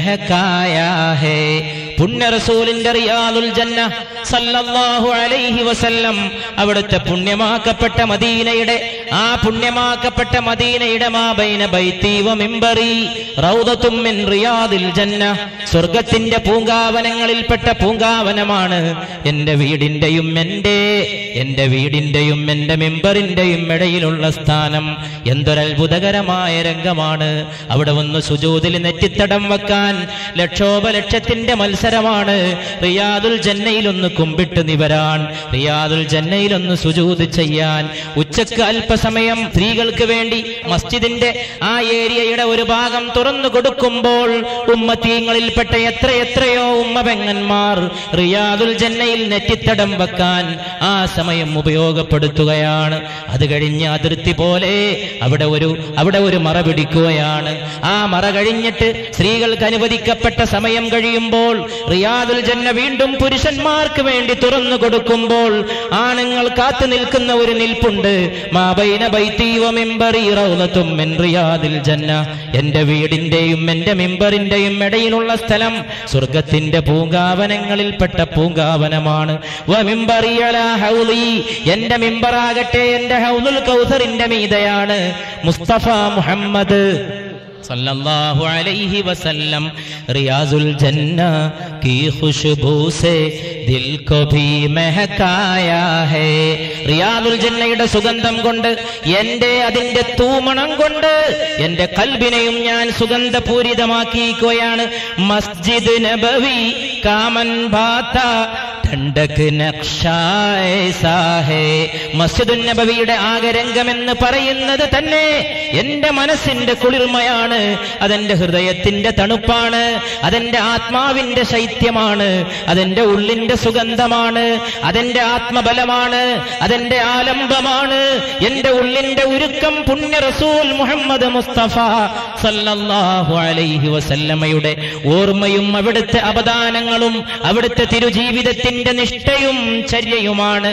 महकाया है പുണ്യ റസൂലിന്റെ റിയാദുൽ ജന്ന സല്ലല്ലാഹു അലൈഹി വസല്ലം അവിടുത്തെ പുണ്യമാക്കപ്പെട്ട മദീനയുടെ ആ പുണ്യമാക്കപ്പെട്ട മദീനയുടെ മാബൈന ബൈത്തി വ മിമ്പറി റൗദത്തും മിൻ റിയാദിൽ ജന്ന സ്വർഗത്തിന്റെ പൂങ്കാവനങ്ങളിൽപ്പെട്ട പൂങ്കാവനമാണ് എന്റെ വീടിന്റെയും എന്റെ എന്റെ വീടിന്റെയും എന്റെ മിമ്പറിന്റെയും ഇടയിലുള്ള സ്ഥാനം എന്തൊരത്ഭുതകരമായ രംഗമാണ് അവിടെ ഒന്ന് സുജൂതിൽ നെറ്റിത്തടം വെക്കാൻ ലക്ഷോപലക്ഷത്തിന്റെ മത്സരമാണ് റിയാദുൽ ജന്നയിൽ ഒന്ന് കുമ്പിട്ട് നിവരാൻ റിയാദുൽ ജന്നയിൽ ഒന്ന് സുജൂത് ചെയ്യാൻ ഉച്ചക്ക് അല്പസമയം സ്ത്രീകൾക്ക് വേണ്ടി മസ്ജിദിന്റെ ആ ഏരിയയുടെ ഒരു ഭാഗം തുറന്നു കൊടുക്കുമ്പോൾ ഉമ്മത്തീങ്ങളിൽപ്പെട്ട എത്ര എത്രയോ ഉമ്മ പെങ്ങന്മാർ റിയാദുൽ ജന്നയിൽ നെറ്റിത്തടം വെക്കാൻ ആ സമയം ഉപയോഗപ്പെടുത്തുകയാണ് അത് കഴിഞ്ഞ് അതിർത്തി പോലെ അവിടെ ഒരു അവിടെ ഒരു മറ പിടിക്കുകയാണ് ആ മറ കഴിഞ്ഞിട്ട് സ്ത്രീകൾക്ക് അനുവദിക്കപ്പെട്ട സമയം കഴിയുമ്പോൾ റിയാദുൽ ജന്ന വീണ്ടും പുരുഷന്മാർക്ക് വേണ്ടി തുറന്നു കൊടുക്കുമ്പോൾ ആണുങ്ങൾ കാത്തു നിൽക്കുന്ന ഒരു നിൽപ്പുണ്ട് മാബൈന ബൈത്തീവ മിമ്പറി റൗലത്തും മിൻ റിയാദിൽ ജന്ന എന്റെ വീടിന്റെയും എന്റെ മിമ്പറിന്റെയും ഇടയിലുള്ള സ്ഥലം സ്വർഗത്തിന്റെ പൂങ്കാവനങ്ങളിൽപ്പെട്ട പൂങ്കാവനമാണ് വ മിമ്പറി അലാ ഹൗലി എന്റെ മിമ്പറാകട്ടെ എന്റെ ഹൗലുൽ കൗസറിന്റെ മീതയാണ് മുസ്തഫ മുഹമ്മദ് സല്ലല്ലാഹു അലൈഹി വസല്ലം റിയാസുൽ ജന്ന की खुशबू से दिल को भी महकाया है റിയാദുൽ ജന്നയുടെ സുഗന്ധം കൊണ്ട് എന്റെ അതിന്റെ തൂമണം കൊണ്ട് എന്റെ കൽബിനെയും ഞാൻ സുഗന്ധപൂരിതമാക്കിയിരിക്കുകയാണ് മസ്ജിദ് നബവി കാമൻ ഭാത്ത ഠണ്ടക് നക്ഷായ സാഹേ മസ്ജിദുൻ നബവിയുടെ ആകരംഗമെന്ന് പറയുന്നത് തന്നെ എന്റെ മനസ്സിന്റെ കുളിർമയാണ് അതെന്റെ ഹൃദയത്തിന്റെ തണുപ്പാണ് അതെന്റെ ആത്മാവിന്റെ ശൈത്യമാണ് അതെന്റെ ഉള്ളിന്റെ സുഗന്ധമാണ് അതെന്റെ ആത്മബലമാണ് അതെന്റെ ആലംബമാണ് എന്റെ ഉള്ളിന്റെ ഉരുക്കം പുണ്യ റസൂൽ മുഹമ്മദ് മുസ്തഫ സല്ലല്ലാഹു അലൈഹി വസല്ലമയുടെ ഓർമ്മയും അവിടുത്തെ അപദാനങ്ങളും അവിടുത്തെ തിരുജീവിതത്തിന്റെ നിഷ്ഠയും ചര്യയുമാണ്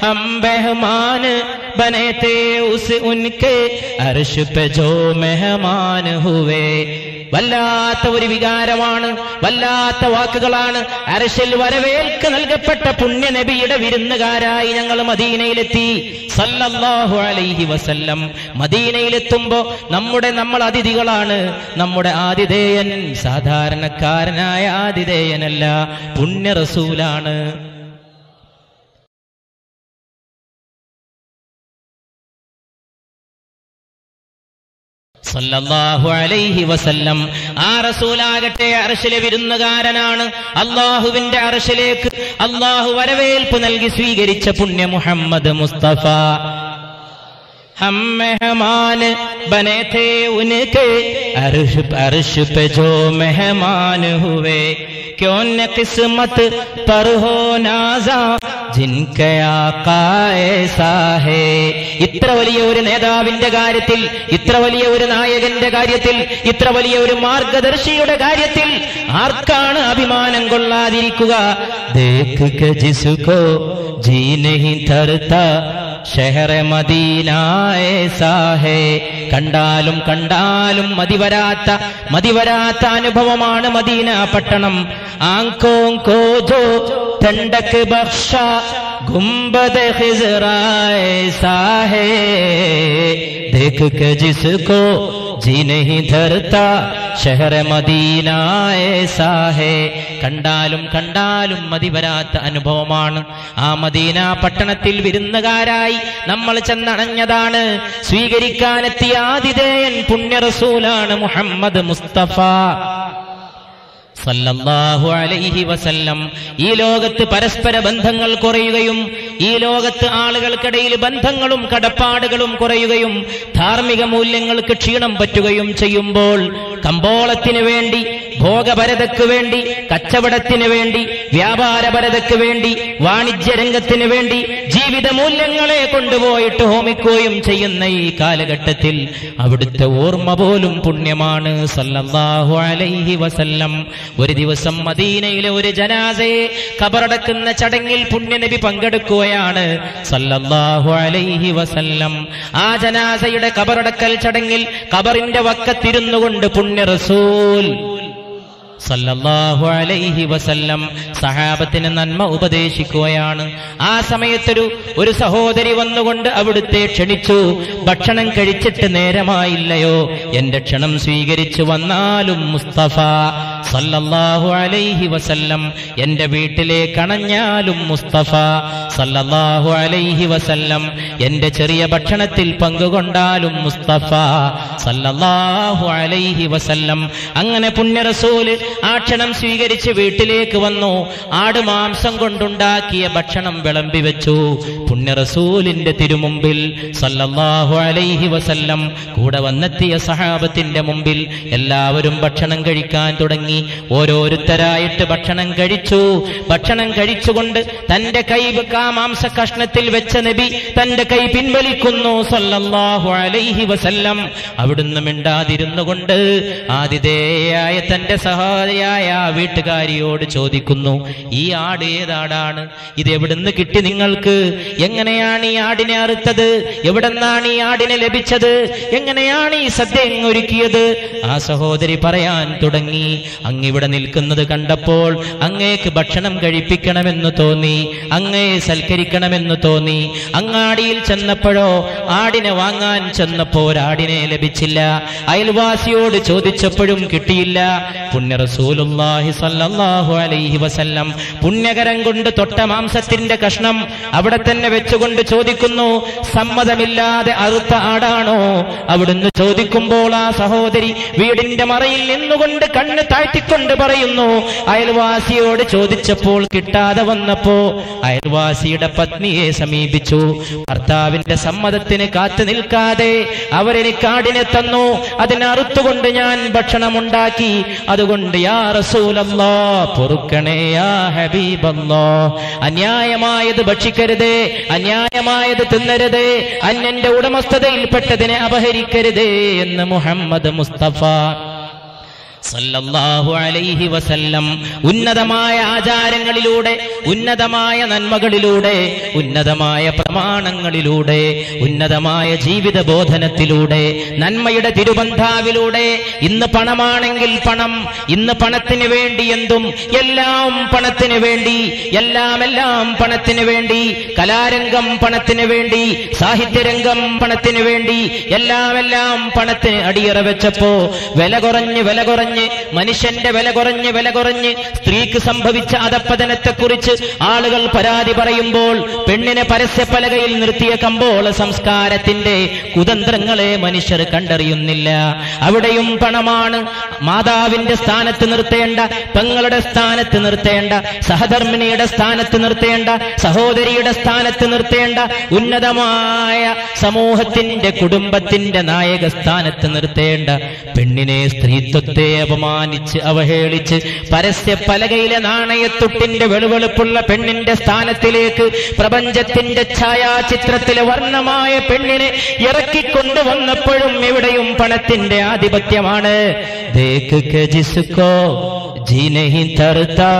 അംബഹമാന് ബനേത്തെ ഉസ് ഉൻകെ അർശ് പെ ജോ മെഹമാൻ ഹുവേ വല്ലാത്ത ഒരു വികാരമാണ് വല്ലാത്ത വാക്കുകളാണ് അരശിൽ വരവേൽക്ക് നൽകപ്പെട്ട പുണ്യ നബിയുടെ വിരുന്നുകാരായി ഞങ്ങൾ മദീനയിലെത്തി സല്ലല്ലാഹു അലൈഹി വസല്ലം മദീനയിലെത്തുമ്പോ നമ്മുടെ നമ്മൾ അതിഥികളാണ് നമ്മുടെ ആതിഥേയൻ സാധാരണക്കാരനായ ആതിഥേയനല്ല പുണ്യ റസൂലാണ് സല്ലല്ലാഹു അലൈഹി വസല്ലം ആ റസൂലാകട്ടെ അർശിലെ വിരുന്നുകാരനാണ് അള്ളാഹുവിന്റെ അർശിലേക്ക് അള്ളാഹു വരവേൽപ്പ് നൽകി സ്വീകരിച്ച പുണ്യ മുഹമ്മദ് മുസ്തഫ हम मेहमान बने थे उनके अर्श अर्श पे जो मेहमान हुए क्यों न किस्मत पर हो नाजा ജിൻകെ ആക്കായ സാഹേ ഇത്ര വലിയ ഒരു നേതാവിന്റെ കാര്യത്തിൽ ഇത്ര വലിയ ഒരു നായകന്റെ കാര്യത്തിൽ ഇത്ര വലിയ ഒരു മാർഗദർശിയുടെ കാര്യത്തിൽ ആർക്കാണ് അഭിമാനം കൊള്ളാതിരിക്കുക ദേഖ് കെ ജിസുകോ जी नहीं धरता ഷെഹറ മദീനായേ കണ്ടാലും കണ്ടാലും മതിവരാത്ത മതിവരാത്ത അനുഭവമാണ് മദീന പട്ടണം ആങ്കോ കോജോ തണ്ടക്ക് ബക്ഷ गुम्बद खिजराए साहे देख के जिसको जी नहीं धरता ഷഹറ മദീനായ സാഹേ കണ്ടാലും കണ്ടാലും മതി വരാത്ത അനുഭവമാണ് ആ മദീന പട്ടണത്തിൽ വിരുന്നുകാരായി നമ്മൾ ചെന്നണഞ്ഞതാണ് സ്വീകരിക്കാനെത്തിയ ആതിഥേയൻ പുണ്യ റസൂലാണ് മുഹമ്മദ് മുസ്തഫ സല്ലല്ലാഹു അലൈഹി വസല്ലം ഈ ലോകത്ത് പരസ്പര ബന്ധങ്ങൾ കുറയുകയും ഈ ലോകത്ത് ആളുകൾക്കിടയിൽ ബന്ധങ്ങളും കടപ്പാടുകളും കുറയുകയും ധാർമ്മിക മൂല്യങ്ങൾക്ക് ക്ഷീണം പറ്റുകയും ചെയ്യുമ്പോൾ കമ്പോളത്തിന് വേണ്ടി ഭോഗപരതയ്ക്ക് വേണ്ടി കച്ചവടത്തിന് വേണ്ടി വ്യാപാരപരതയ്ക്ക് വേണ്ടി വാണിജ്യ രംഗത്തിന് വേണ്ടി ജീവിത മൂല്യങ്ങളെ കൊണ്ടുപോയിട്ട് ഹോമിക്കുകയും ചെയ്യുന്ന ഈ കാലഘട്ടത്തിൽ അവിടുത്തെ ഓർമ്മ പോലും പുണ്യമാണ് സല്ലല്ലാഹു അലൈഹി വസല്ലം ഒരു ദിവസം മദീനയിലെ ഒരു ജനാസയെ കബറടക്കുന്ന ചടങ്ങിൽ പുണ്യനബി പങ്കെടുക്കുകയാണ് സല്ലല്ലാഹു അലൈഹി വസല്ലം ആ ജനാസയുടെ കബറടക്കൽ ചടങ്ങിൽ കബറിന്റെ വക്കത്തിരുന്നു കൊണ്ട് പുണ്യ റസൂൽ സല്ലല്ലാഹു അലൈഹി വസല്ലം സഹാബത്തിന് നന്മ ഉപദേശിക്കുകയാണ് ആ സമയത്തൊരു ഒരു സഹോദരി വന്നുകൊണ്ട് അവിടുത്തെ ക്ഷണിച്ചു ഭക്ഷണം കഴിച്ചിട്ട് നേരമായില്ലയോ എന്റെ ക്ഷണം സ്വീകരിച്ചു വന്നാലും മുസ്തഫ സല്ലല്ലാഹു അലൈഹി വസല്ലം എന്റെ വീട്ടിലേക്ക് അണഞ്ഞാലും മുസ്തഫ സല്ലല്ലാഹു അലൈഹി വസല്ലം എന്റെ ചെറിയ ഭക്ഷണത്തിൽ പങ്കുകൊണ്ടാലും മുസ്തഫ സല്ലല്ലാഹു അലൈഹി വസല്ലം അങ്ങനെ പുണ്യ റസൂല് ആ ക്ഷണം സ്വീകരിച്ച് വീട്ടിലേക്ക് വന്നു ആട് മാംസം കൊണ്ടുണ്ടാക്കിയ ഭക്ഷണം വിളമ്പി വെച്ചു പുണ്യ റസൂലിന്റെ തിരുമുമ്പിൽ സല്ലല്ലാഹു അലൈഹി വസല്ലം കൂടെ വന്നെത്തിയ സഹാബത്തിന്റെ മുമ്പിൽ എല്ലാവരും ഭക്ഷണം കഴിക്കാൻ തുടങ്ങി ഓരോരുത്തരായിട്ട് ഭക്ഷണം കഴിച്ചു ഭക്ഷണം കഴിച്ചുകൊണ്ട് തന്റെ കൈ ആ മാംസ കഷ്ണത്തിൽ വെച്ച നബി തന്റെ കൈ പിൻവലിക്കുന്നു സല്ലല്ലാഹു അലൈഹി വസല്ലം അവിടുന്ന് മിണ്ടാതിരുന്നു കൊണ്ട് ആതിഥേയായ തന്റെ സഹായിയായ ആ വീട്ടുകാരിയോട് ചോദിക്കുന്നു ഈ ആട് ഏതാടാണ് ഇത് എവിടുന്ന് കിട്ടി നിങ്ങൾക്ക് എങ്ങനെയാണ് ഈ ആടിനെ അറുത്തത് എവിടെന്നാണ് ഈ ആടിനെ ലഭിച്ചത് എങ്ങനെയാണ് ഈ സദ്യ ഒരുക്കിയത് ആ സഹോദരി പറയാൻ തുടങ്ങി അങ്ങിവിടെ നിൽക്കുന്നത് കണ്ടപ്പോൾ അങ്ങേക്ക് ഭക്ഷണം കഴിപ്പിക്കണമെന്ന് തോന്നി അങ്ങയെ സൽക്കരിക്കണമെന്ന് തോന്നി അങ്ങാടിയിൽ ചെന്നപ്പോഴോ ആടിനെ വാങ്ങാൻ ചെന്നപ്പോ ഒരാടിനെ ലഭിച്ചില്ല അയൽവാസിയോട് ചോദിച്ചപ്പോഴും കിട്ടിയില്ല പുണ്യ റസൂലുള്ളാഹി സ്വല്ലല്ലാഹു അലൈഹി വസല്ലം പുണ്യകരം കൊണ്ട് തൊട്ട മാംസത്തിന്റെ കഷ്ണം അവിടെ തന്നെ വെച്ചുകൊണ്ട് ചോദിക്കുന്നു സമ്മതമില്ലാതെ അറുത്ത ആടാണോ അവിടുന്ന് ചോദിക്കുമ്പോൾ ആ സഹോദരി വീടിന്റെ മറയിൽ നിന്നുകൊണ്ട് കണ്ണ് താഴ്ത്തിക്കൊണ്ട് പറയുന്നു അയൽവാസിയോട് ചോദിച്ചപ്പോൾ കിട്ടാതെ വന്നപ്പോ അയൽവാസിയുടെ പത്നിയെ സമീപിച്ചു ഭർത്താവിന്റെ സമ്മതത്തിന് കാത്തു നിൽക്കാതെ അവരെനിക്ക് ആടിനെ തന്നു അതിനെ അറുത്തുകൊണ്ട് ഞാൻ ഭക്ഷണമുണ്ടാക്കി അതുകൊണ്ട് യാ റസൂലല്ലാ പൊറുക്കണേ യാ ഹബീബല്ലോ അന്യായമായത് ഭക്ഷിക്കരുതേ അന്യായമായത് തിന്നരുതേ അന്യന്റെ ഉടമസ്ഥതയിൽപ്പെട്ടതിനെ അപഹരിക്കരുതേ എന്ന് മുഹമ്മദ് മുസ്തഫ സല്ലല്ലാഹു അലൈഹി വസല്ലം ഉന്നതമായ ആചാരങ്ങളിലൂടെ ഉന്നതമായ നന്മകളിലൂടെ ഉന്നതമായ പ്രമാണങ്ങളിലൂടെ ഉന്നതമായ ജീവിത ബോധനത്തിലൂടെ നന്മയുടെ തിരുബന്ധാവിലൂടെ ഇന്ന് പണമാണെങ്കിൽ പണം ഇന്ന് പണത്തിന് വേണ്ടി എന്തും എല്ലാം പണത്തിന് വേണ്ടി എല്ലാം എല്ലാം പണത്തിന് വേണ്ടി കലാരംഗം പണത്തിന് വേണ്ടി സാഹിത്യരംഗം പണത്തിന് വേണ്ടി എല്ലാം എല്ലാം പണത്തിന് അടിയറ വെച്ചപ്പോ വില കുറഞ്ഞ് വില കുറഞ്ഞ് മനുഷ്യന്റെ വില കുറഞ്ഞ് വില കുറഞ്ഞ് സ്ത്രീക്ക് സംഭവിച്ച അധപ്പതനത്തെക്കുറിച്ച് ആളുകൾ പരാതി പറയുമ്പോൾ പെണ്ണിനെ പരസ്യപ്പലകയിൽ നിർത്തിയ കമ്പോള സംസ്കാരത്തിന്റെ കുതന്ത്രങ്ങളെ മനുഷ്യർ കണ്ടറിയുന്നില്ല അവിടെയും പണമാണ് മാതാവിന്റെ സ്ഥാനത്ത് നിർത്തേണ്ട പെങ്ങളുടെ സ്ഥാനത്ത് നിർത്തേണ്ട സഹധർമ്മിണിയുടെ സ്ഥാനത്ത് നിർത്തേണ്ട സഹോദരിയുടെ സ്ഥാനത്ത് നിർത്തേണ്ട ഉന്നതമായ സമൂഹത്തിന്റെ കുടുംബത്തിന്റെ നായക സ്ഥാനത്ത് നിർത്തേണ്ട പെണ്ണിനെ സ്ത്രീത്വത്തെ അപമാനിച്ച് അവഹേളിച്ച് പരസ്യ പലകയിലെ നാണയത്തുട്ടിന്റെ വെളുവെളുപ്പുള്ള പെണ്ണിന്റെ സ്ഥാനത്തിലേക്ക് പ്രപഞ്ചത്തിന്റെ ഛായാചിത്രത്തിലെ വർണ്ണമായ പെണ്ണിനെ ഇറക്കിക്കൊണ്ടുവന്നപ്പോഴും ഇവിടെയും പണത്തിന്റെ ആധിപത്യമാണ് ദേഖ് കെ ജിസ്കോ जी नहीं थरता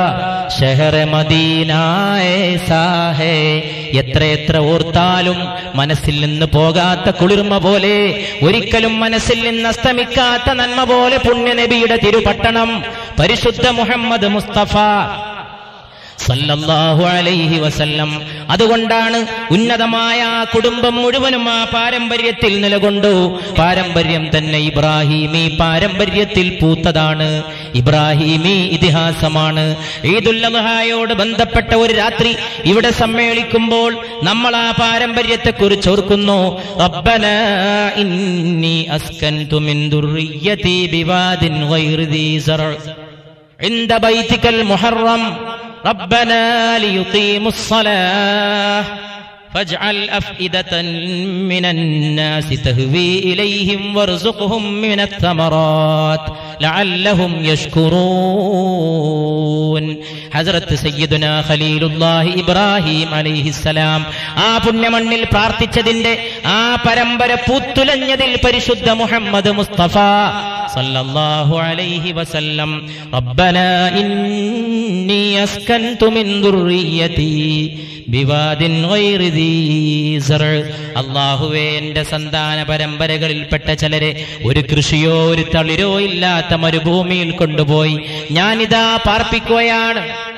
ഷഹർ മദീനായേ സാഹേ എത്രയെത്ര ഓർത്താലും മനസ്സിൽ നിന്ന് പോകാത്ത കുളിർമ പോലെ ഒരിക്കലും മനസ്സിൽ നിന്ന് അസ്തമിക്കാത്ത നന്മ പോലെ പുണ്യനബിയുടെ തിരുപട്ടണം പരിശുദ്ധ മുഹമ്മദ് മുസ്തഫ സല്ലല്ലാഹു അലൈഹി വസല്ലം അതുകൊണ്ടാണ് ഉന്നതമായ ആ കുടുംബം മുഴുവനും ആ പാരമ്പര്യത്തിൽ നിലകൊണ്ടു പാരമ്പര്യം തന്നെ ഇബ്രാഹിമി പാരമ്പര്യത്തിൽ പൂത്തതാണ് ഇബ്രാഹിമി ഇതിഹാസമാണ് ഈദുല്ലഹായോട് ബന്ധപ്പെട്ട ഒരു രാത്രി ഇവിടെ സമ്മേളിക്കുമ്പോൾ നമ്മൾ ആ പാരമ്പര്യത്തെ കുറിച്ച് ഓർക്കുന്നു റബ്ബന ഇന്നി അസ്കൻതു മിൻ ദുർരിയതി ബിവാദിൻ ഗൈറി ദീ സറ عند بيتك المحرم ربنا ليقيموا الصلاة فاجعل أفئدة من الناس تهوي إليهم وارزقهم من الثمرات لعلهم يشكرون حضرت سيدنا خليل الله ഇബ്രാഹിം അലൈഹിസ്സലാം ആ പുണ്യമണ്ണിൽ പ്രാർത്ഥിച്ചതിന്റെ ആ പരമ്പര പൂത്തുലഞ്ഞതിൽ പരിശുദ്ധ മുഹമ്മദ് മുസ്തഫ സല്ലല്ലാഹു അലൈഹി വസല്ലം റബ്ബനാ ഇന്നി അസ്കൻതു മിൻ ദുർരിയതി ബിവാദിൻ ഗൈറി ദീ സറ അല്ലാഹുവേ എന്റെ സന്താന പരമ്പരകളിൽപ്പെട്ട ചിലരെ ഒരു കൃഷിയോ ഒരു തളിരോ ഇല്ലാത്ത മരുഭൂമിയിൽ കൊണ്ടുപോയി ഞാനിതാ പാർപ്പിക്കുകയാണ്